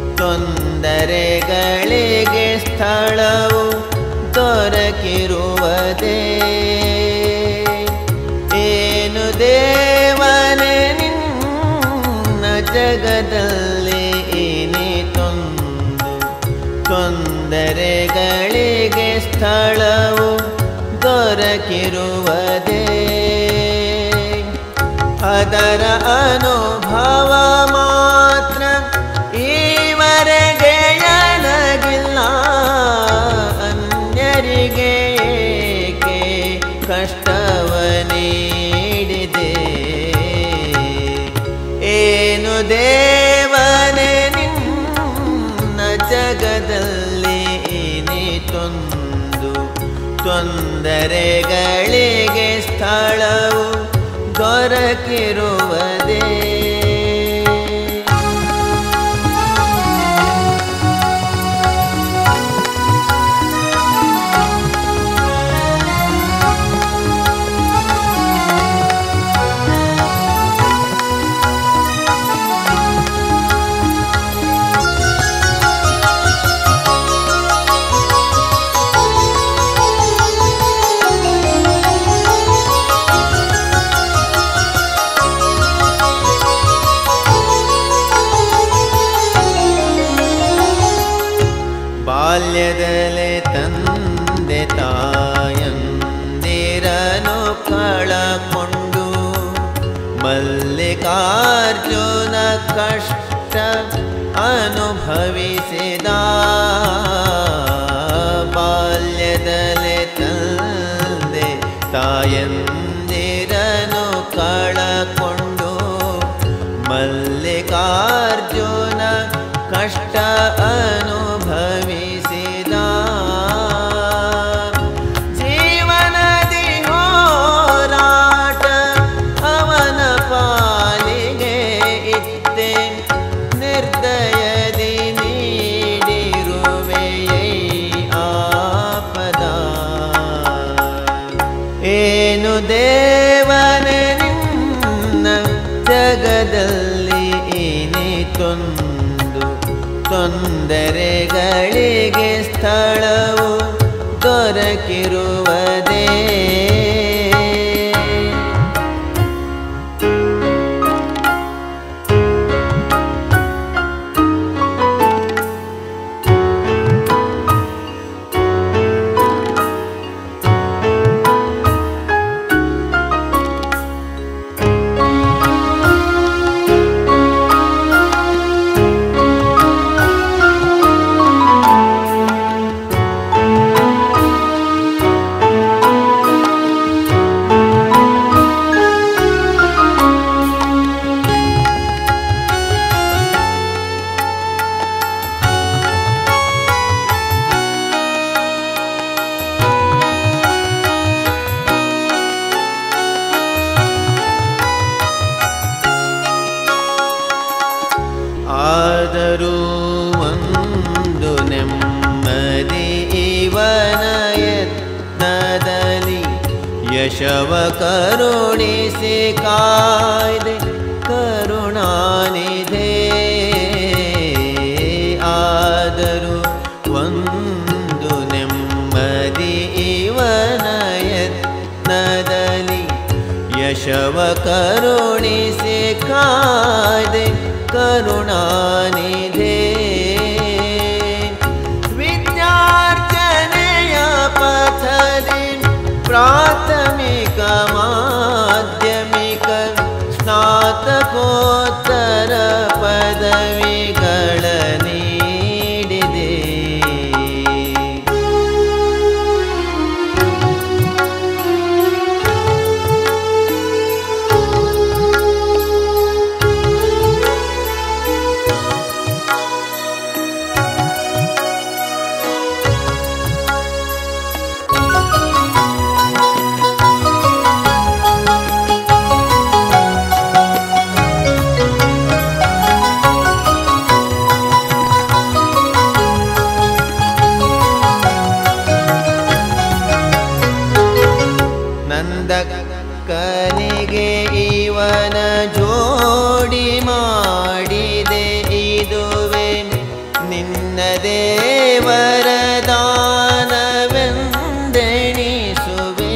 ತೊಂದರೆಗಳಿಗೆ ಸ್ಥಳವು ದೊರಕಿರುವುದೇ ಏನು ದೇವನೇ ನಿನ್ನ ಜಗದಲ್ಲಿ ಏನೇ ತೊಂದು ತೊಂದರೆಗಳಿಗೆ ಸ್ಥಳವು ದೊರಕಿರುವುದೇ ಅದರ ಅನುಭವ ಮಾತ್ರ ಈವರೆಗೆ ನನಗಿಲ್ಲ ಅನ್ಯರಿಗೆ ಏಕೆ ಕಷ್ಟವ ನೀಡಿದೆ ಏನು ದೇವನೇ ನಿನ್ನ ಜಗದಲ್ಲಿ ಏನೇ ತೊಂದು ತೊಂದರೆಗಳಿಗೆ ಸ್ಥಳವು ದೊರಕಿರುವುದೇ ಬಾಲ್ಯದಲ್ಲೇ ತಂದೆ ತಾಯಂದಿರನು ಕಳಕೊಂಡು ಮಲ್ಲಿಕಾರ್ಜುನ ಕಷ್ಟ ಅನುಭವಿಸಿದ ಬಾಲ್ಯದಲ್ಲೇ ತಂದೆ ತಾಯಂದಿರನು ಕಳಕೊಂಡು ಮಲ್ಲಿಕಾರ್ಜುನ ಕಷ್ಟ ಅನುಭವಿಸಿದ ಜೀವನದಿ ಹೋರಾಟ ಅವನ ಪಾಲಿಗೆ ಇತ್ತೆ ನಿರ್ದಯದಿ ನೀಡಿರುವೆಯೈ ಆಪದ ಏನು ದೇವನೇ ನಿನ್ನ ಜಗದಲ್ಲಿ ಏನೇ ತೊಂದು ತೊಂದರೆಗಳಿಗೆ ಸ್ಥಳವು ದೊರಕಿರುವುದೇ ಆದರೂ ಒಂದು ನೆಮ್ಮದಿ ಇವನ ಯತ್ನದಲ್ಲಿ ಯಶವ ಕರುಣಿಸಿ ಕಾಯ್ದೆ ಕರುಣಾನಿಧೆ ಆದರೂ ಒಂದು ನೆಮ್ಮದಿ ಇವನ ಯತ್ನದಲ್ಲಿ ಯಶವ ಕರುಣಿಸಿ ಕಾಯ್ದೆ ಕರುಣಾನಿಧೆ ವಿದ್ಯಾರ್ಜನೆಯ ಪಥದಿ ಪ್ರಾಥಮಿಕ ಮಾಧ್ಯಮಿಕ ಸ್ನಾತಕೋತ್ತರ ಪದವಿಗಳ ನೀಡಿದೆ ನಂದಕ್ಕನಿಗೆ ಇವನ ಜೋಡಿ ಮಾಡಿದೆ ಇದುವೆ ನಿನ್ನ ದೇವರ ದಾನವೆಂದೆಣಿಸುವೆ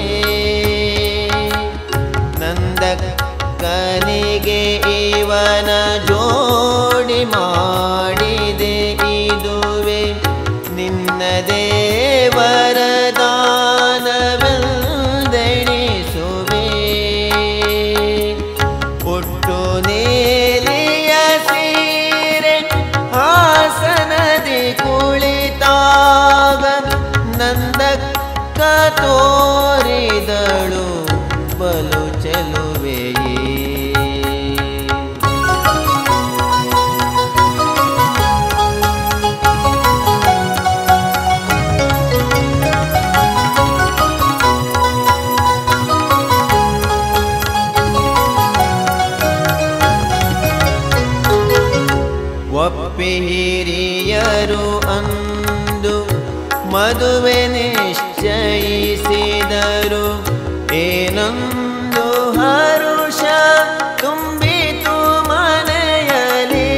ನಂದಕ್ಕನಿಗೆ ಇವನ ಜೋಡಿ ಮಾಡಿದೆ ಇದುವೆ ನಿನ್ನ ದೇವರ ದಾನವೆಂದೆಣಿಸುವೆ ಒಟ್ಟು ನೀಲಿಯ ಸೀರೆ ಹಾಸನದಿ ಕುಳಿತಾಗ ನಂದಕ್ಕ ತೋರಿದಳು ಬಲು ಚೆಲುವೆಯೇ ಒಪ್ಪಿ ಹಿರಿಯರು ಅಂದು ಮದುವೆ ನಿಶ್ಚಯಿಸಿದರು ಏನೊಂದು ಹರುಷ ತುಂಬಿತು ಮನೆಯಲಿ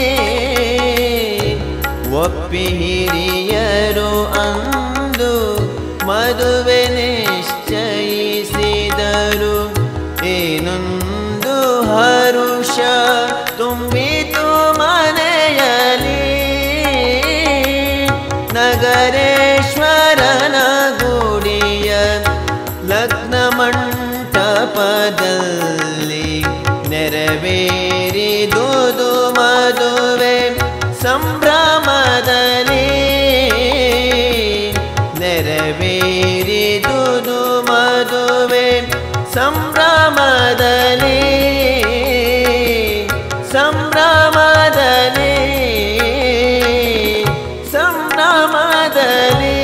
ಒಪ್ಪಿ ಹಿರಿಯರು ಅಂದು ಮದುವೆ ನಿಶ್ಚಯಿಸಿದರು ಏನೊಂದು ಹರುಷ ತುಂಬಿತು ಮನೆಯಲಿ ನಗರೇಶ್ವರನ ಗುಡಿಯ ಲಗ್ನ ಮಂಟಪದಲ್ಲಿ ನೆರವೇರಿದುದು ಮದುವೆ ಸಂಭ್ರಮದಲ್ಲಿ ನೆರವೇರಿದುದು ಮದುವೆ ಸಂಭ್ರಮದಲ್ಲಿ ಸಂಭ್ರಮದಲ್ಲಿ ಸಂಭ್ರಮದಲ್ಲಿ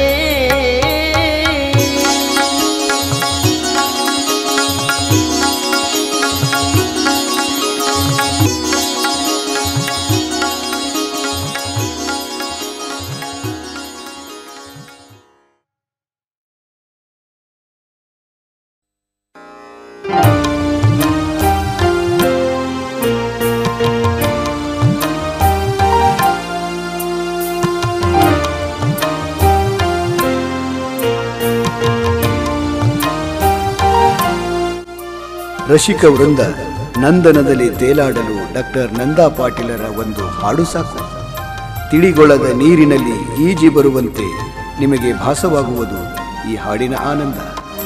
ರಸಿಕ ವೃಂದ ನಂದನದಲ್ಲಿ ತೇಲಾಡಲು ಡಾಕ್ಟರ್ ನಂದಾ ಪಾಟೀಲರ ಒಂದು ಹಾಡು ಸಾಕು ತಿಳಿಗೊಳದ ನೀರಿನಲ್ಲಿ ಈಜಿ ಬರುವಂತೆ ನಿಮಗೆ ಭಾಸವಾಗುವುದು ಈ ಹಾಡಿನ ಆನಂದ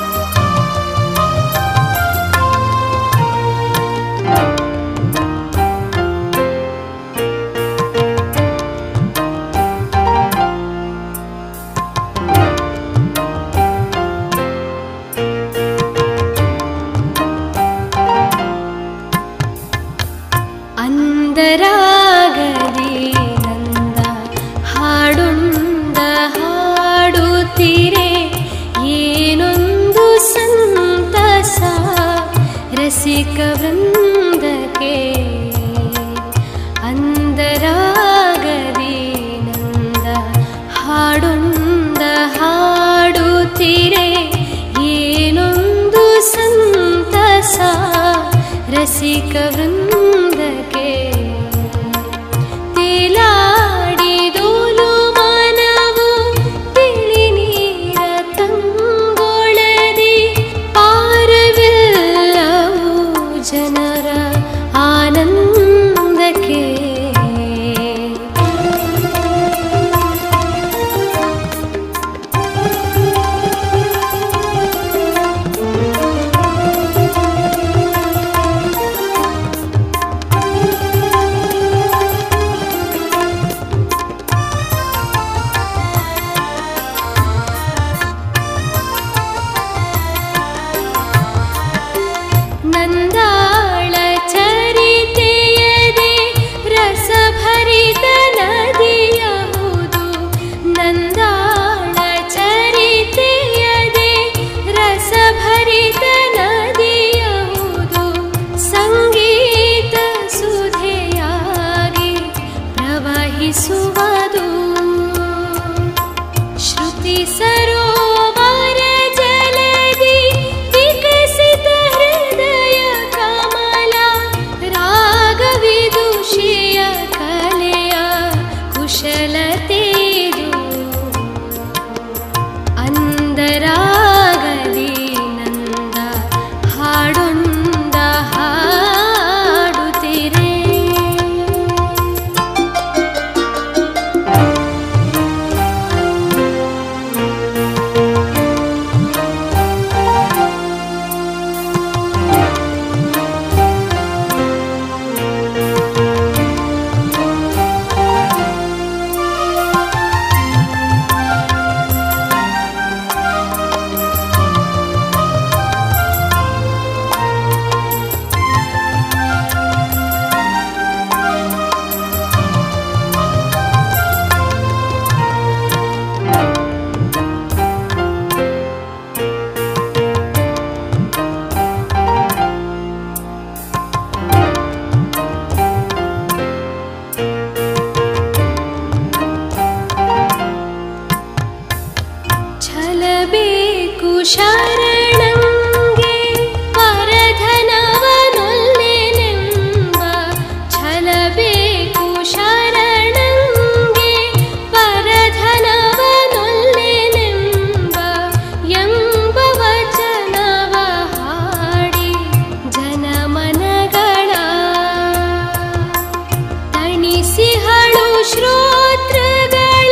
ಅಂದರಾಗಲಿ ನಂದ ಹಾಡುಂದ ಹಾಡುತ್ತೀರೆ ಏನೊಂದು ಸಂತಸ ರಸಿಕ ವೃಂದಕ್ಕೆ ಅಂದರಾಗಲಿ ನಂದ ಹಾಡುಂದ ಹಾಡುತ್ತೀರೆ ಏನೊಂದು ಸಂತಸ ರಸಿಕ ವೃಂದಕ್ಕೆ ತೇಲಾಡಿದೋಲು ಮಾನವು ತಿಳಿ ನೀರ ತಂಗೊಳದಿ ಪಾರವಿಲ್ಲವು ಜನರ ಆನಂದಕ್ಕೆ ಶರಣಂಗೆ ಪರಧನವನೊಲ್ಲೆನೆಂಬ ಛಲಬೇಕು ಶರಣಂಗೆ ಪರಧನವನೊಲ್ಲೆನೆಂಬ ಎಂಬ ವಚನವ ಹಾಡಿ ಜನಮನಗಳ ತಣಿಸಿಹಳು ಶ್ರೋತೃಗಳ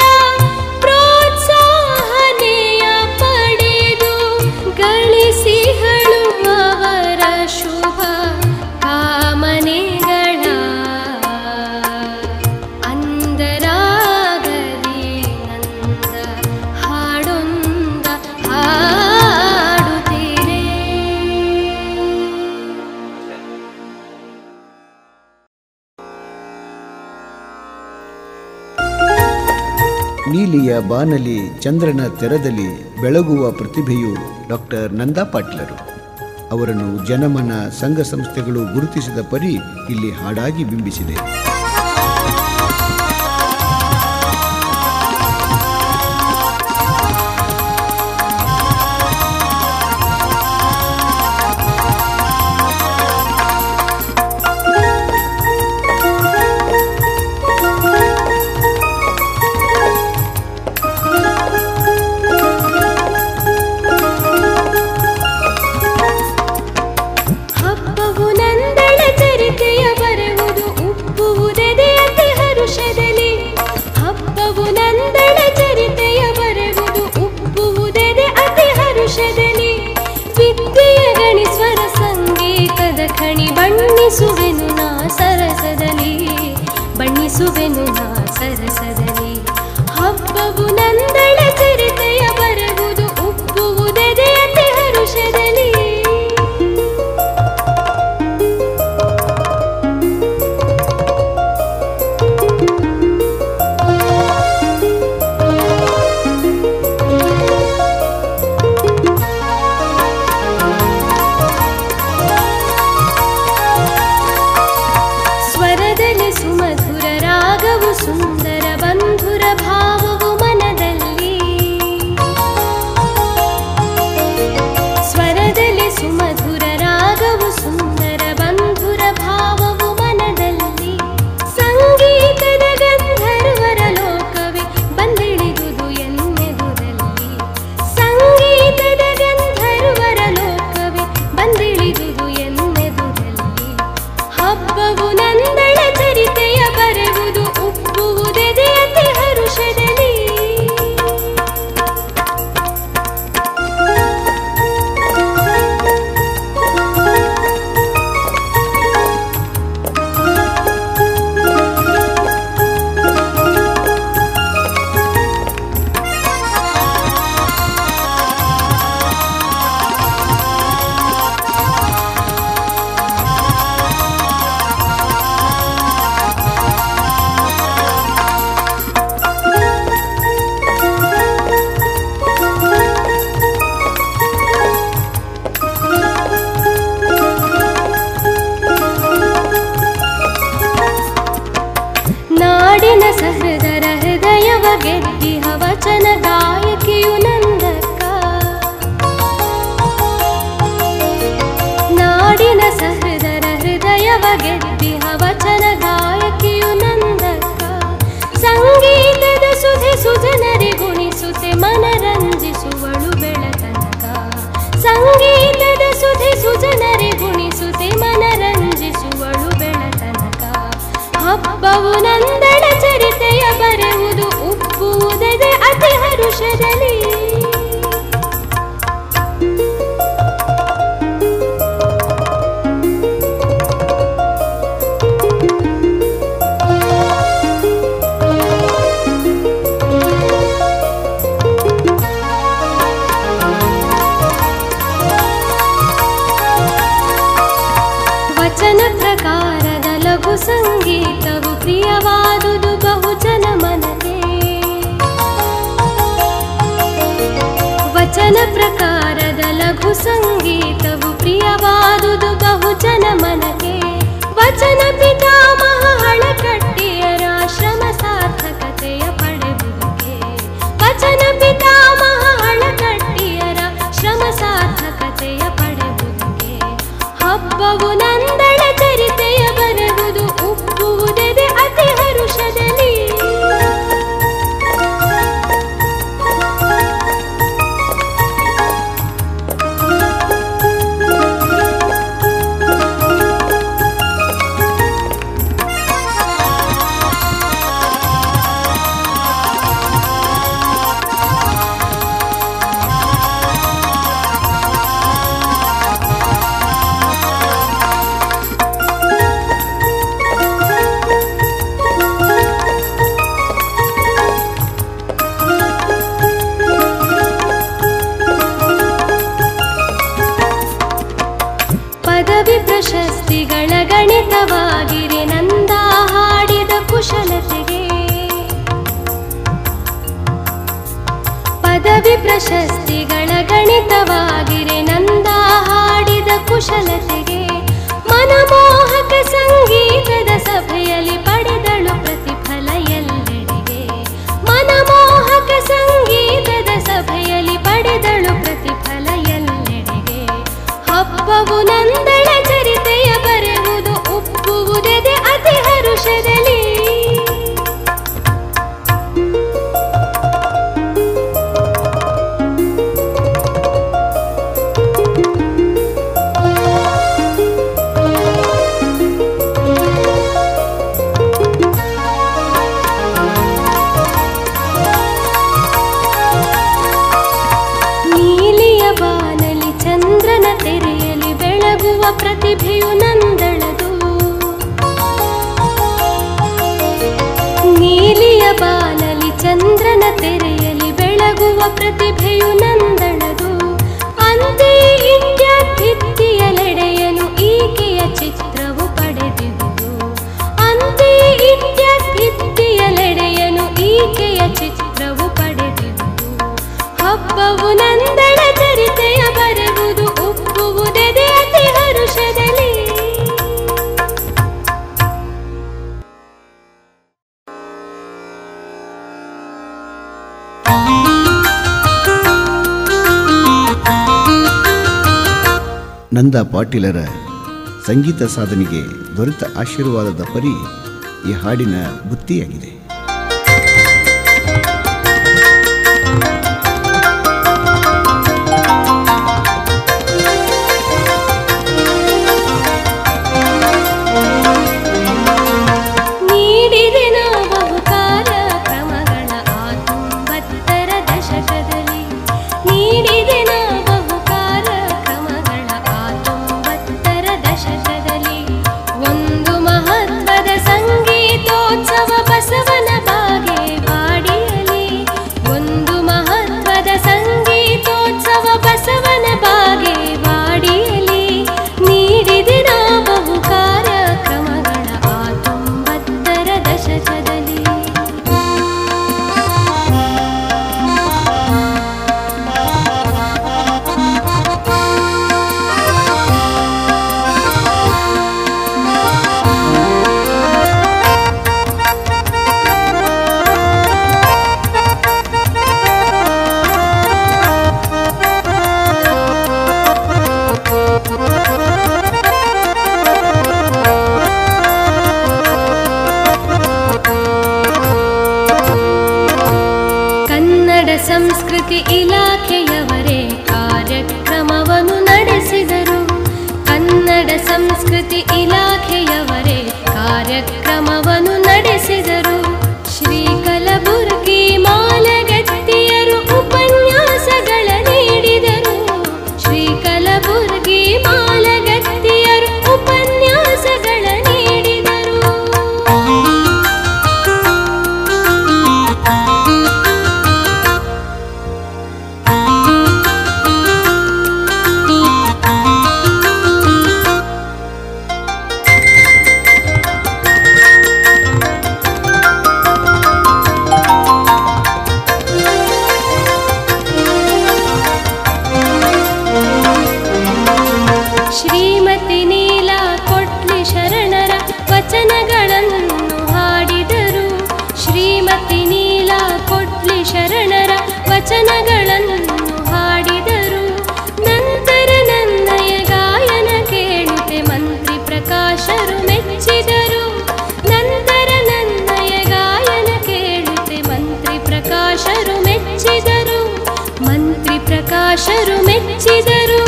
ಪ್ರೋತ್ಸಾಹನೆಯ ಪಡೆದು ಗಳಿಸಿಹಳು ಅವರ ಶುಭ ಕಾಮನೆಗಳ ಅಂದರಾಗಲಿ ನಂದ ಹಾಡೊಂದ ಹಾಡುತ್ತೀರೇ ನೀಲಿಯ ಬಾನಲಿ ಚಂದ್ರನ ತೆರದಲ್ಲಿ ಬೆಳಗುವ ಪ್ರತಿಭೆಯು ಡಾಕ್ಟರ್ ನಂದಾ ಪಾಟ್ಲರು ಅವರನ್ನು ಜನಮನ ಸಂಘ ಸಂಸ್ಥೆಗಳು ಗುರುತಿಸಿದ ಪರಿ ಇಲ್ಲಿ ಹಾಡಾಗಿ ಬಿಂಬಿಸಿದೆ ಹಬ್ಬವು ನಂದಳ ಚರಿತೆಯ ಬರುವುದು ಉಪ್ಪುವುದೆದೆ ಅತಿ ಹರುಷದಲ್ಲಿ ಹಬ್ಬವು ನಂದಳ ಚರಿತೆಯ ಬರುವುದು ಉಪ್ಪುವುದೆದೆ ಅತಿ ಹರುಷದಲ್ಲಿ ವಿದ್ಯೆಯ ಗಣಿಸ್ವರ ಸಂಗೀತದ ಖಣಿ ಬಣ್ಣಿಸುವೆನು ನಾ ಸರಸದಲ್ಲಿ ಬಣ್ಣಿಸುವೆನು ನಾ ಸರಸದಲ್ಲಿ ಹಬ್ಬವು ನಂದಳ ಚರಿತೆಯ ಬರುವುದು ಉಪ್ಪುವುದೆದೆ ಅತಿ ಹರುಷದಲ್ಲಿ ಸ್ವರದಲ್ಲಿ ಸುಮಧುರ ರಾಗವು ಸುಂದರ ಬಂಧುರ ಭಾವವು ಮನದಲ್ಲಿ ಸ್ವರದಲ್ಲಿ ಸುಮಧುರ ರಾಗವು ಸುಂದರ ಬಂಧುರ ಭಾವವು ಮನದಲ್ಲಿ ಸಂಗೀತದ ಗಂಧರ್ವರ ಲೋಕವೇ ಬಂದಿಳಿದುದು ಎನ್ನೆದುರಲ್ಲಿ ಸಂಗೀತದ ಗಂಧರ್ವರ ಲೋಕವೇ ಬಂದಿಳಿದುದು ಎನ್ನೆದುರಲ್ಲಿ ಹಬ್ಬವು ನಂದಳ ಚರಿತೆಯ ಬರುವುದು ಉಪ್ಪುವುದೆದೆ ಅತಿ ಹರುಷದಲ್ಲಿ ನಾಡಿನ ಸಹೃದರ ಹೃದಯವ ಗೆದ್ದಿಹ ವಚನ ಗಾಯಕಿಯು ನಂದಕ್ಕ ನಾಡಿನ ಸಹೃದರ ಹೃದಯವ ಗೆದ್ದಿಹ ವಚನ ಗಾಯಕಿಯು ನಂದಕ್ಕ ಸಂಗೀತದ ಸುಧೆ ಸುಜನರಿ ಗುಣಿಸುತ್ತೆ ಮನರಂಜಿಸುವಳು ಬೆಳತನಕ ಸಂಗೀತದ ಸುಧೆ ಸುಜನರಿ ಗುಣಿಸುತ್ತೆ ಮನರಂಜಿಸುವಳು ಬೆಳತನಕ ಹಬ್ಬವು ನಂದಳ ಚರಿತೆಯ ಬರುವುದು ಉಪ್ಪುವುದದೆ ಅತಿ ಹರುಷದಲ್ಲಿ ವಚನ ಪ್ರಕಾರದ ಲಘು ಸಂಗೀತವು ಪ್ರಿಯವಾದುದು ಬಹುಜನ ಮನಗೆ ವಚನ ಪ್ರಕಾರದ ಲಘು ಸಂಗೀತವು ಪ್ರಿಯವಾದುದು ಬಹುಜನ ಮನಗೆ ವಚನ ಪಿತಾಮಹ ಹಳಕಟ್ಟಿಯರ ಶ್ರಮ ಸಾರ್ಥಕತೆಯ ಪಡೆದುಗೆ ವಚನ ಪಿತಾಮಹ ಹಳಕಟ್ಟಿಯರ ಶ್ರಮ ಹಬ್ಬವು ನಂದಳ ಚರಿತೆಯ ಬರೆವುದು ಉಪ್ಪುವುದೆದೆ ಅತಿ ಹರುಷದಲ್ಲಿ ಪದವಿ ಪ್ರಶಸ್ತಿಗಳ ಗಣಿತವಾಗಿರಿ ನಂದ ಹಾಡಿದ ಕುಶಲತೆಗೆ ಪದವಿ ಪ್ರಶಸ್ತಿಗಳ ಗಣಿತವಾಗಿರಿ ನಂದ ಹಾಡಿದ ಕುಶಲತೆಗೆ ಮನಮೋಹಕ ಸಂಗೀತದ ಸಭೆಯಲ್ಲಿ ಪಡೆದಳು ಪ್ರತಿಫಲ ಎಲ್ಲೆಡೆಗೆ ಮನಮೋಹಕ ಸಂಗೀತದ ಸಭೆಯಲ್ಲಿ ಪಡೆದಳು ಪ್ರತಿಫಲ ಎಲ್ಲೆಡೆಗೆ ಹಬ್ಬವು ನಂದಳ ಚರಿತೆಯ ಬರೆಯುವುದು ಉಪ್ಪುವುದೆದೆ ಅತಿ ಹರುಷದಲ್ಲಿ ನೀಲಿಯ ಬಾನಲಿ ಚಂದ್ರನ ತೆರೆಯಲಿ ಬೆಳಗುವ ಪ್ರತಿಭೆಯು ನಂದಳದು ನೀಲಿಯ ಬಾನಲಿ ಚಂದ್ರನ ತೆರೆಯಲಿ ಬೆಳಗುವ ಪ್ರತಿಭೆಯು ನಂದಳದು ಅಂತೆ ಇಂಡ್ಯ ಭಿತ್ತಿಯಲೆಡೆಯನು ಈಕೆಯ ಚಿತ್ರವು ಪಡೆದಿರುವುದು ಅಂತೆ ಇಂಡ್ಯ ಭಿತ್ತಿಯಲೆಡೆಯನು ಈಕೆಯ ಚಿತ್ರವು ಪಡೆದಿರುವುದು ಹಬ್ಬವು ನಂದಳ ಚರಿತೆಯ ಬರೆವುದು ಉಪ್ಪುವುದೆದೆ ಅತಿ ಹರುಷದಲ್ಲಿ ನಂದ ಪಾಟೀಲರ ಸಂಗೀತ ಸಾಧನೆಗೆ ದೊರೆತ ಆಶೀರ್ವಾದದ ಪರಿ ಈ ಹಾಡಿನ ಬುತ್ತಿಯಾಗಿದೆ ನೀಡಿದೆ ನಾ ಬಹುಕಾಲ ಕ್ರಮಗಳ ಆತೊಂಬತ್ತರ ದಶಕದಲ್ಲಿ ನೀಡಿದೆ ನಾ ಬಹುಕಾಲ ಕ್ರಮಗಳ ಆತೊಂಬತ್ತರ ದಶಕದಲ್ಲಿ ಒಂದು ಮಹತ್ವದ ಸಂಗೀತೋತ್ಸವ ಬಸವನ ಬಾಗೆ ಬಾಡಿಯಲಿ ಒಂದು ಮಹತ್ವದ ಸಂಗೀತೋತ್ಸವ ಬಸವನ ಬಾಗೆ ಬಾಡಿಯಲಿ ನೀಡಿದೆ ನಾ ಬಹುಕಾರ ಕ್ರಮಗಳ ಆತೊಂಬತ್ತರ ದಶಕದಲ್ಲಿ ಕನ್ನಡ ಸಂಸ್ಕೃತಿ ಇಲಾಖೆಯವರೇ ಕಾರ್ಯಕ್ರಮವನ್ನು ನಡೆಸಿದರು ಕನ್ನಡ ಸಂಸ್ಕೃತಿ ಇಲಾಖೆಯವರೇ ಕಾರ್ಯಕ್ರಮವನ್ನು ನಡೆಸಿದರು ಶ್ರೀ ಕಲಬುರ್ಗಿ ಮಾಲಗತ್ತಿಯರು ಉಪನ್ಯಾಸಗಳ ನೀಡಿದರು ಶ್ರೀ ಕಲಬುರ್ಗಿ ಮಾಲಗತ್ತಿಯರು ಉಪನ್ಯಾಸಗಳ ನೀಡಿದರು ಶ್ರೀಮತಿ ನೀಲಾ ಕೊಟ್ಲಿ ಶರಣರ ವಚನಗಳನ್ನು ಹಾಡಿದರು ಶ್ರೀಮತಿ ನೀಲಾ ಕೊಟ್ಲಿ ಶರಣರ ವಚನಗಳನ್ನು ಹಾಡಿದರು ನಂತರ ನನ್ನಯ ಗಾಯನ ಕೇಳುತ್ತೆ ಮನ್ ದಾಸರು ಮೆಚ್ಚಿದರು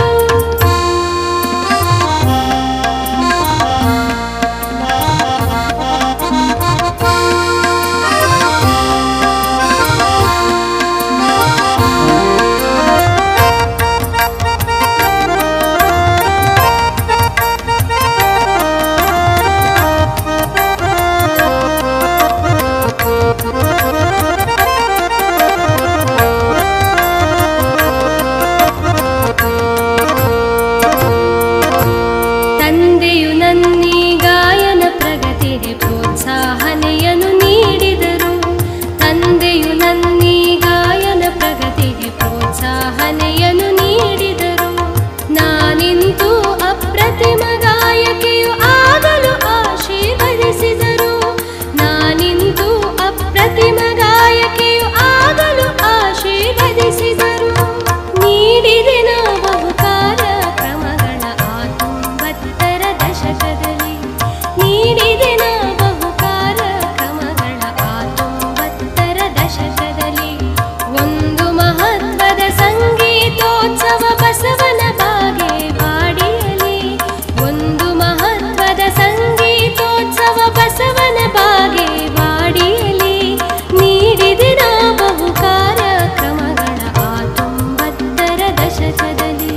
ತಂದೆಯು ನನ್ನೀ ಗಾಯನ ಪ್ರಗತಿಗೆ ಪ್ರೋತ್ಸಾಹನೆಯನ್ನು ನೀಡಿದರು ತಂದೆಯು ನನ್ನೀ ಗಾಯನ ಪ್ರಗತಿಗೆ ಪ್ರೋತ್ಸಾಹನೆಯನ್ನು ನೀಡಿದರು ನಾನಿಂದು ಅಪ್ರತಿಮ ಗಾಯಕಿಯು ಆಗಲು ಆಶೀರ್ವದಿಸಿದರು ನಾನಿಂದು ಅಪ್ರತಿಮ ಗಾಯಕಿಯು ಆಗಲು ಆಶೀರ್ವದಿಸಿದರು ನೀಡಿದೆ ನಾ ಬಹುಕಾಲ ಕ್ರಮಗಳ ಆ ತೊಂಬತ್ತರ ದಶಕದಲ್ಲಿ ನೀಡಿದೆ ನಾ ಬಹುಕಾಲ ಕ್ರಮಗಳ ಆ ತೊಂಬತ್ತರ ದಶಕದಲ್ಲಿ ಒಂದು ಮಹತ್ವದ ಸಂಗೀತೋತ್ಸವ ಬಸವನ ಬಾಗೆ ಬಾಡಿಯಲಿ ಒಂದು ಮಹತ್ವದ ಸಂಗೀತೋತ್ಸವ ಬಸವನ ಬಾಗೆ ಬಾಡಿಯಲಿ ನೀಡಿದೆ ನಾ ಬಹುಕಾರ ಕ್ರಮಗಳ ಆ ತೊಂಬತ್ತರ ದಶಕದಲ್ಲಿ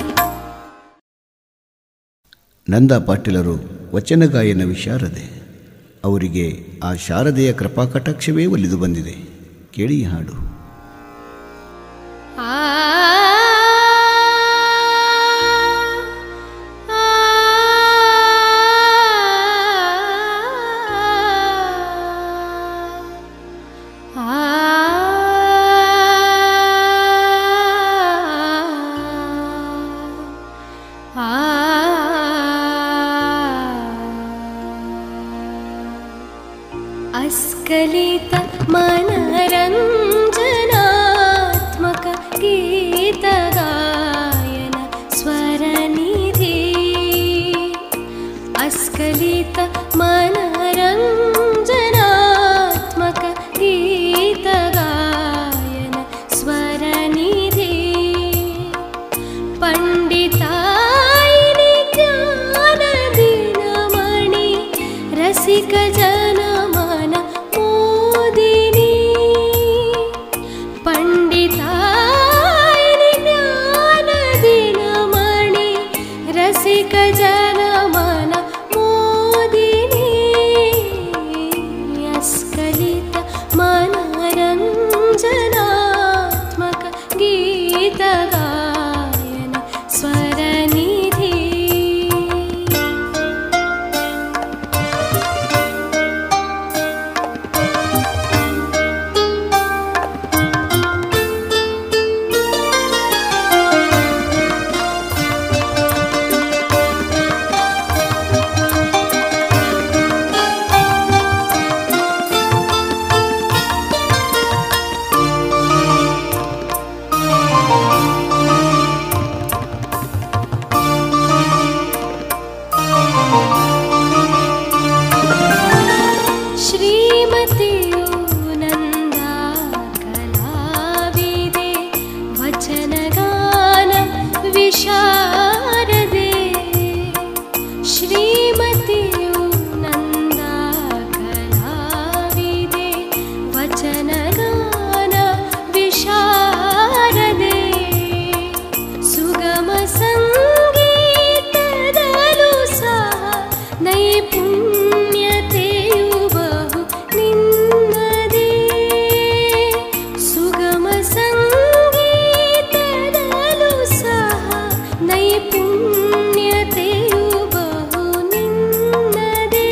ನಂದಾ ಪಾಟೀಲರು ವಚನ ಗಾಯನ ವಿಶಾರದೆ ಅವರಿಗೆ ಆ ಶಾರದೆಯ ಕೃಪಾಕಟಾಕ್ಷವೇ ಒಲಿದು ಬಂದಿದೆ ಕೇಳಿ ಈ ಹಾಡು ಆ अस्खलित मनरञ्जनात्मक गीतगायन स्वरनिधि अस्खलित मनरञ्जनात्मक गीतगायन स्वरनिधि पण्डितायिनि ज्ञानदिनमणि रसिक जनमन मोदिनी पण्डितायिनि ज्ञानदिनमणि रसिक जनमन मोदिनी अस्खलित मनरञ्जनात्मक गीतगायन स्वरनिधि ಶ್ರೀಮತಿಯು ನಂದ ಕಲಾವಿದೆ ವಚನಗಾನ ವಿಶಾರದೆ ಶ್ರೀಮತಿಯು ನಂದ ಕಲಾವಿದೆ ವಚನಗಾನ ವಿಶಾರದೆ ಸುಗಮ ಸಂಗೀತದಲು ಸಹ ನೈಪುಣ್ಯತೆಯು ಬಹು ನಿನ್ನದೇ ಸುಗಮ ಸಂಗೀತದಲು ಸಹ ನೈಪುಣ್ಯತೆಯು ಬಹು ನಿನ್ನದೇ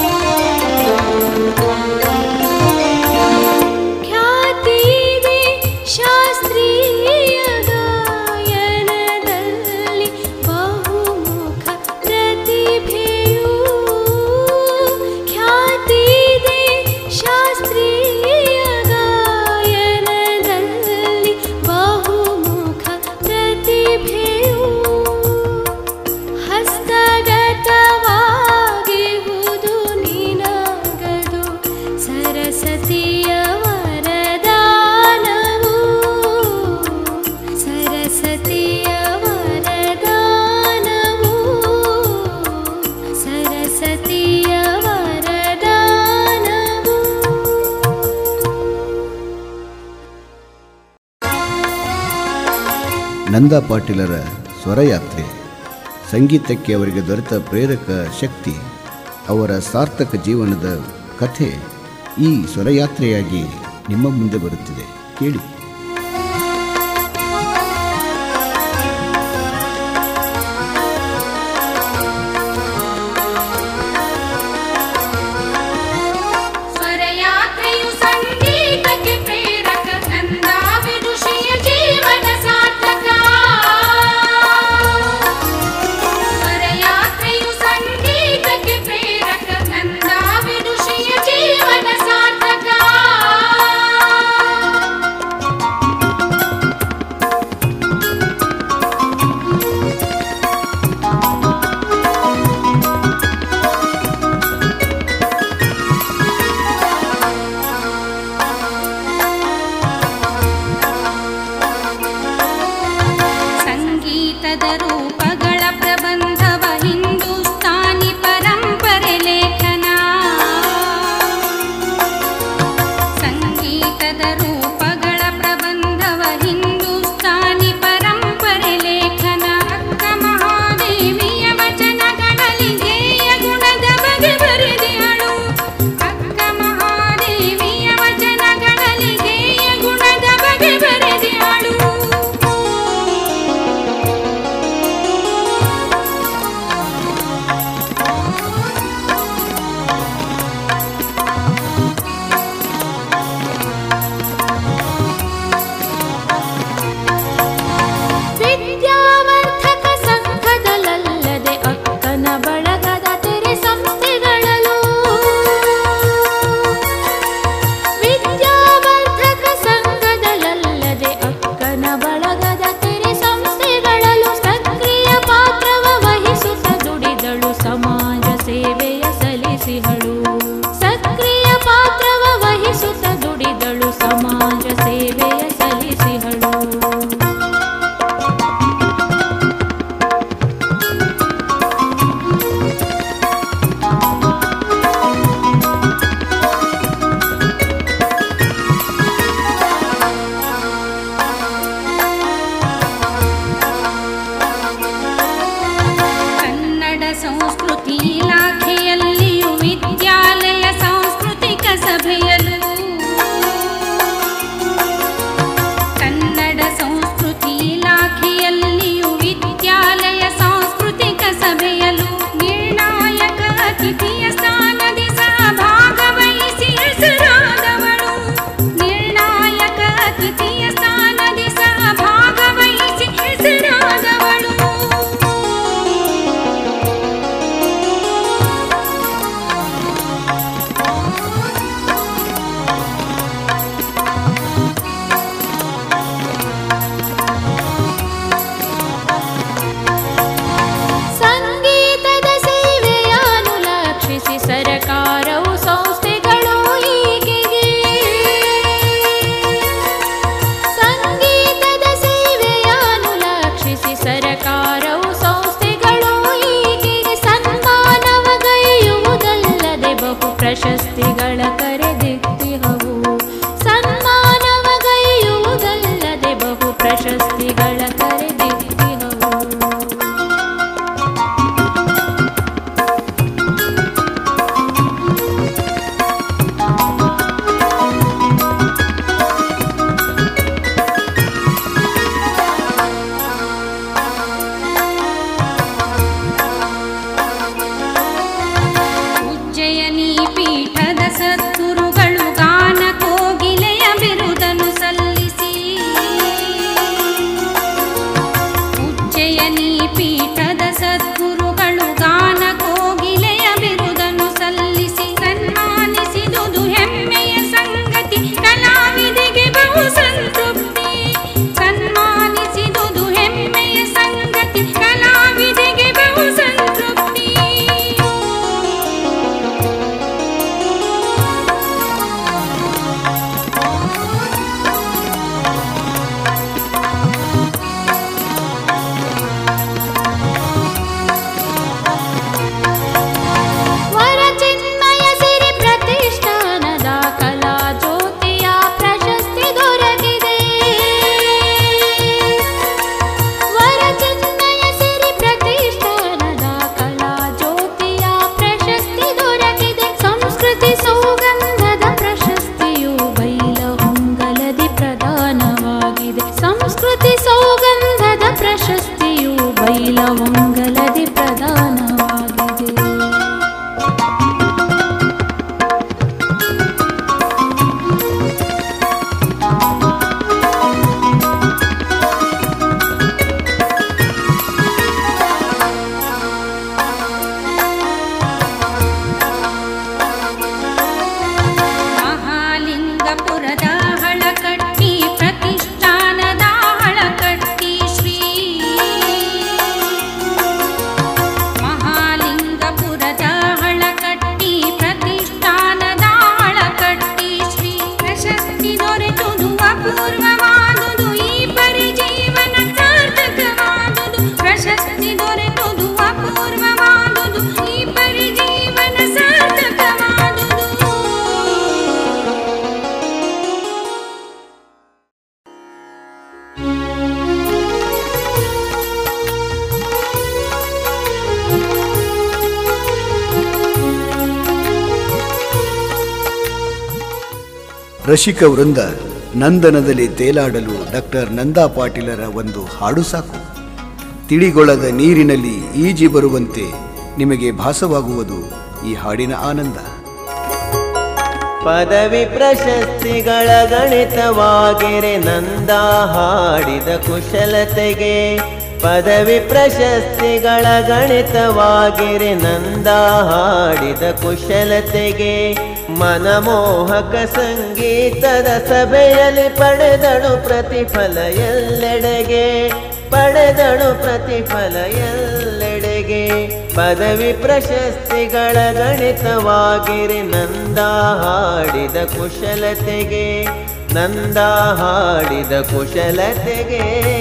ಖ್ಯಾತಿದೆ ನಂದಾ ಪಾಟೀಲರ ಸ್ವರಯಾತ್ರೆ ಸಂಗೀತಕ್ಕೆ ಅವರಿಗೆ ದೊರೆತ ಪ್ರೇರಕ ಶಕ್ತಿ ಅವರ ಸಾರ್ಥಕ ಜೀವನದ ಕಥೆ ಈ ಸ್ವರಯಾತ್ರೆಯಾಗಿ ನಿಮ್ಮ ಮುಂದೆ ಬರುತ್ತಿದೆ ಕೇಳಿ ಸ್ವರಯಾತ್ರೆಯು ಸಂಗೀತಕ್ಕೆ ಪ್ರೇರಕ ನಂದ ವಿದುಷಿಯ ಜೀವನ ಸಾರ್ಥಕ ಸ್ವರಯಾತ್ರೆಯು ಸಂಗೀತಕ್ಕೆ ಪ್ರೇರಕ ನಂದ ವಿದುಷಿಯ ಜೀವನ ಸಾರ್ಥಕ ರಸಿಕ ವೃಂದ ನಂದನದಲ್ಲಿ ತೇಲಾಡಲು ಡಾಕ್ಟರ್ ನಂದಾ ಪಾಟೀಲರ ಒಂದು ಹಾಡು ಸಾಕು ತಿಳಿಗೊಳದ ನೀರಿನಲ್ಲಿ ಈಜಿ ಬರುವಂತೆ ನಿಮಗೆ ಭಾಸವಾಗುವುದು ಈ ಹಾಡಿನ ಆನಂದ ಪದವಿ ಪ್ರಶಸ್ತಿಗಳ ಗಣಿತವಾಗಿರೆ ನಂದ ಹಾಡಿದ ಕುಶಲತೆಗೆ ಪದವಿ ಪ್ರಶಸ್ತಿಗಳ ಗಣಿತವಾಗಿರೆ ನಂದ ಹಾಡಿದ ಕುಶಲತೆಗೆ ಮನಮೋಹಕ ಸಂಗೀತದ ಸಭೆಯಲ್ಲಿ ಪಡೆದಳು ಪ್ರತಿಫಲ ಎಲ್ಲೆಡೆಗೆ ಪಡೆದಳು ಪ್ರತಿಫಲ ಎಲ್ಲೆಡೆಗೆ ಪದವಿ ಪ್ರಶಸ್ತಿಗಳ ಗಣಿತವಾಗಿರಿ ನಂದ ಹಾಡಿದ ಕುಶಲತೆಗೆ ನಂದ ಹಾಡಿದ ಕುಶಲತೆಗೆ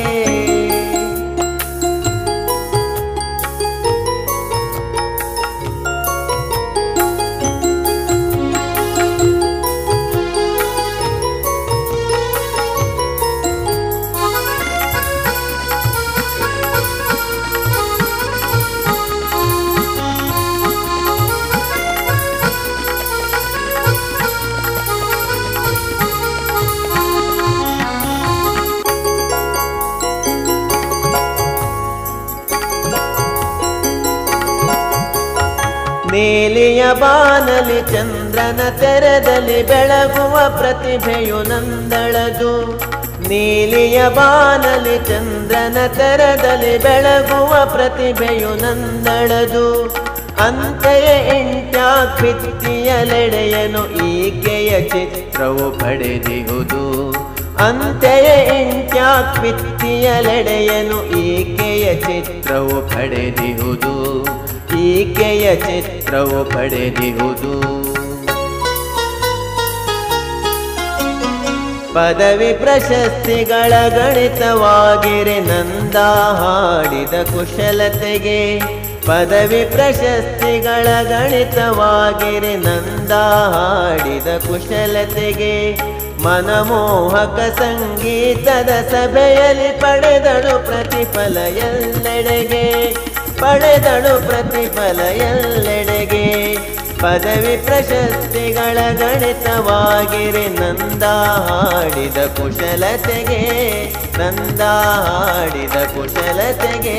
ನೀಲಿಯ ಬಾನಲಿ ಚಂದ್ರನ ತೆರೆದಲ್ಲಿ ಬೆಳಗುವ ಪ್ರತಿಭೆಯು ನಂದಳದು ನೀಲಿಯ ಬಾನಲಿ ಚಂದ್ರನ ತೆರೆದಲ್ಲಿ ಬೆಳಗುವ ಪ್ರತಿಭೆಯು ನಂದಳದು ಅಂತೆಯೇ ಇಂಟ್ಯಾಕ್ವಿತ್ತಿಯಲೆಡೆಯನು ಈಕೆಯ ಚಿತ್ರವು ಪಡೆದಿಹುದು ಅಂತೆಯೇ ಇಂಟ್ಯಾಕ್ವಿತ್ತಿಯಲೆಡೆಯನು ಈಕೆಯ ಚಿತ್ರವು ಪಡೆದಿಹುದು ಈಕೆಯ ಚಿತ್ರವು ಪಡೆದಿಹುದು ಪದವಿ ಪ್ರಶಸ್ತಿಗಳ ಗಣಿತವಾಗಿರೆ ನಂದ ಹಾಡಿದ ಕುಶಲತೆಗೆ ಪದವಿ ಪ್ರಶಸ್ತಿಗಳ ಗಣಿತವಾಗಿರೆ ನಂದ ಹಾಡಿದ ಕುಶಲತೆಗೆ ಮನಮೋಹಕ ಸಂಗೀತದ ಸಭೆಯಲ್ಲಿ ಪಡೆದಳು ಪ್ರತಿಫಲ ಎಲ್ಲೆಡೆಗೆ ಪಡೆದಳು ಪ್ರತಿಫಲ ಎಲ್ಲೆಡೆಗೆ ಪದವಿ ಪ್ರಶಸ್ತಿಗಳ ಗಣಿತವಾಗಿರೆ ನಂದ ಹಾಡಿದ ಕುಶಲತೆಗೆ ನಂದ ಹಾಡಿದ ಕುಶಲತೆಗೆ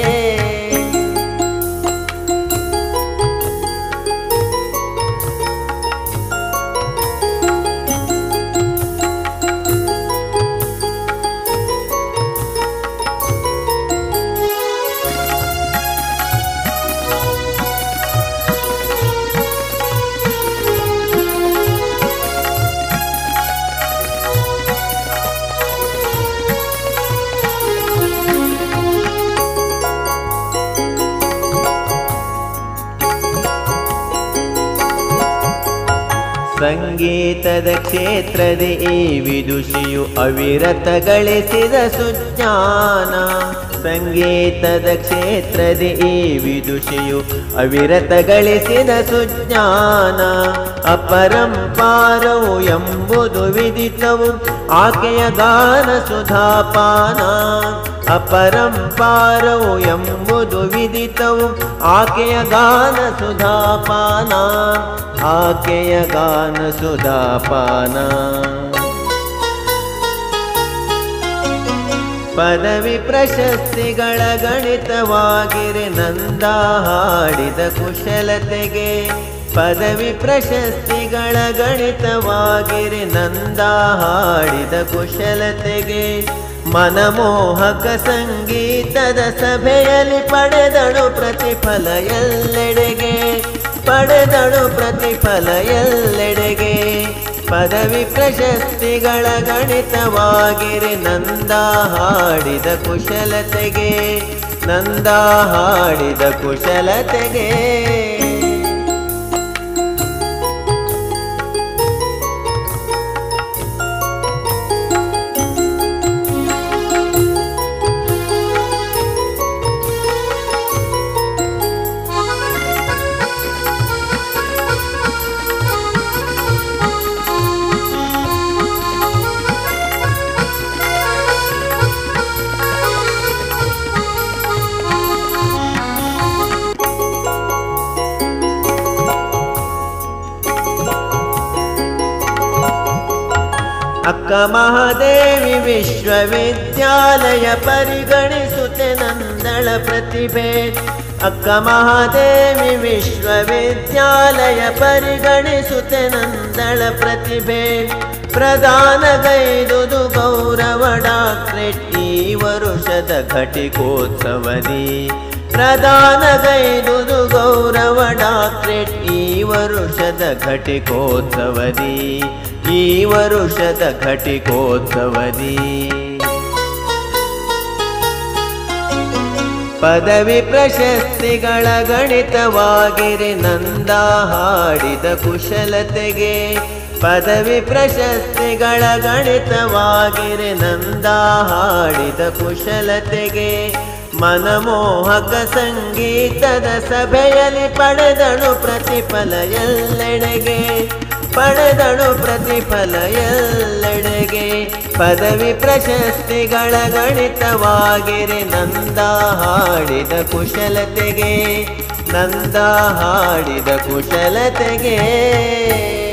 ಸಂಗೀತದ ಕ್ಷೇತ್ರದ ಈ ವಿದುಷಿಯು ಅವಿರತ ಗಳಿಸಿದ ಸುಜ್ಞಾನ ಸಂಗೀತದ ಕ್ಷೇತ್ರದ ಈ ವಿದುಷಿಯು ಅವಿರತ ಗಳಿಸಿದ ಸುಜ್ಞಾನ ಅಪರಂಪಾರವು ಎಂಬುದು ವಿದಿತವು ಆಕೆಯ ಗಾನ ಸುಧಾಪಾನ ಅಪರಂಪಾರವು ಎಂಬುದು ವಿದಿತವು ಆಕೆಯ ಗಾನ ಸುಧಾಪಾನ ಆಕೆಯ ಗಾನ ಸುಧಾಪಾನ ಪದವಿ ಪ್ರಶಸ್ತಿಗಳ ಗಣಿತವಾಗಿರೆ ನಂದ ಹಾಡಿದ ಕುಶಲತೆಗೆ ಪದವಿ ಪ್ರಶಸ್ತಿಗಳ ಗಣಿತವಾಗಿರೆ ನಂದ ಹಾಡಿದ ಕುಶಲತೆಗೆ ಮನಮೋಹಕ ಸಂಗೀತದ ಸಭೆಯಲ್ಲಿ ಪಡೆದಳು ಪ್ರತಿಫಲ ಎಲ್ಲೆಡೆಗೆ ಪಡೆದಳು ಪ್ರತಿಫಲ ಎಲ್ಲೆಡೆಗೆ ಪದವಿ ಪ್ರಶಸ್ತಿಗಳ ಗಣಿತವಾಗಿರೆ ನಂದ ಹಾಡಿದ ಕುಶಲತೆಗೆ ನಂದ ಹಾಡಿದ ಕುಶಲತೆಗೆ ಅಕ್ಕ ಮಹಾದೇವಿ ವಿಶ್ವವಿದ್ಯಾಲಯ ಪರಿಗಣಿಸುತ್ತೆ ನಂದಳ ಪ್ರತಿಭೆ ಅಕ್ಕ ಮಹಾದೇವಿ ವಿಶ್ವವಿದ್ಯಾಲಯ ಪರಿಗಣಿಸುತ್ತೆ ನಂದಳ ಪ್ರತಿಭೆ ಪ್ರದಾನಗೈದುದು ಗೌರವ ಡಾಕ್ಟ್ರೇಟ್ ಈ ವರುಷದ ಘಟಿಕೋತ್ಸವದಿ ಪ್ರದಾನಗೈದುದು ಗೌರವ ಡಾಕ್ಟ್ರೇಟ್ ಈ ವರುಷದ ಘಟಿಕೋತ್ಸವದಿ ಈ ವರುಷದ ಘಟಿಕೋತ್ಸವದಿ ಪದವಿ ಪ್ರಶಸ್ತಿಗಳ ಗಣಿತವಾಗಿರಿ ನಂದ ಹಾಡಿದ ಕುಶಲತೆಗೆ ಪದವಿ ಪ್ರಶಸ್ತಿಗಳ ಗಣಿತವಾಗಿರಿ ನಂದ ಹಾಡಿದ ಕುಶಲತೆಗೆ ಮನಮೋಹಕ ಸಂಗೀತದ ಸಭೆಯಲ್ಲಿ ಪಡೆದಳು ಪ್ರತಿಫಲ ಎಲ್ಲೆಡೆಗೆ ಪಡೆದಳು ಪ್ರತಿಫಲ ಎಲ್ಲೆಡೆಗೆ ಪದವಿ ಪ್ರಶಸ್ತಿಗಳ ಗಣಿತವಾಗಿರಿ ನಂದ ಹಾಡಿದ ಕುಶಲತೆಗೆ ನಂದ ಹಾಡಿದ ಕುಶಲತೆಗೆ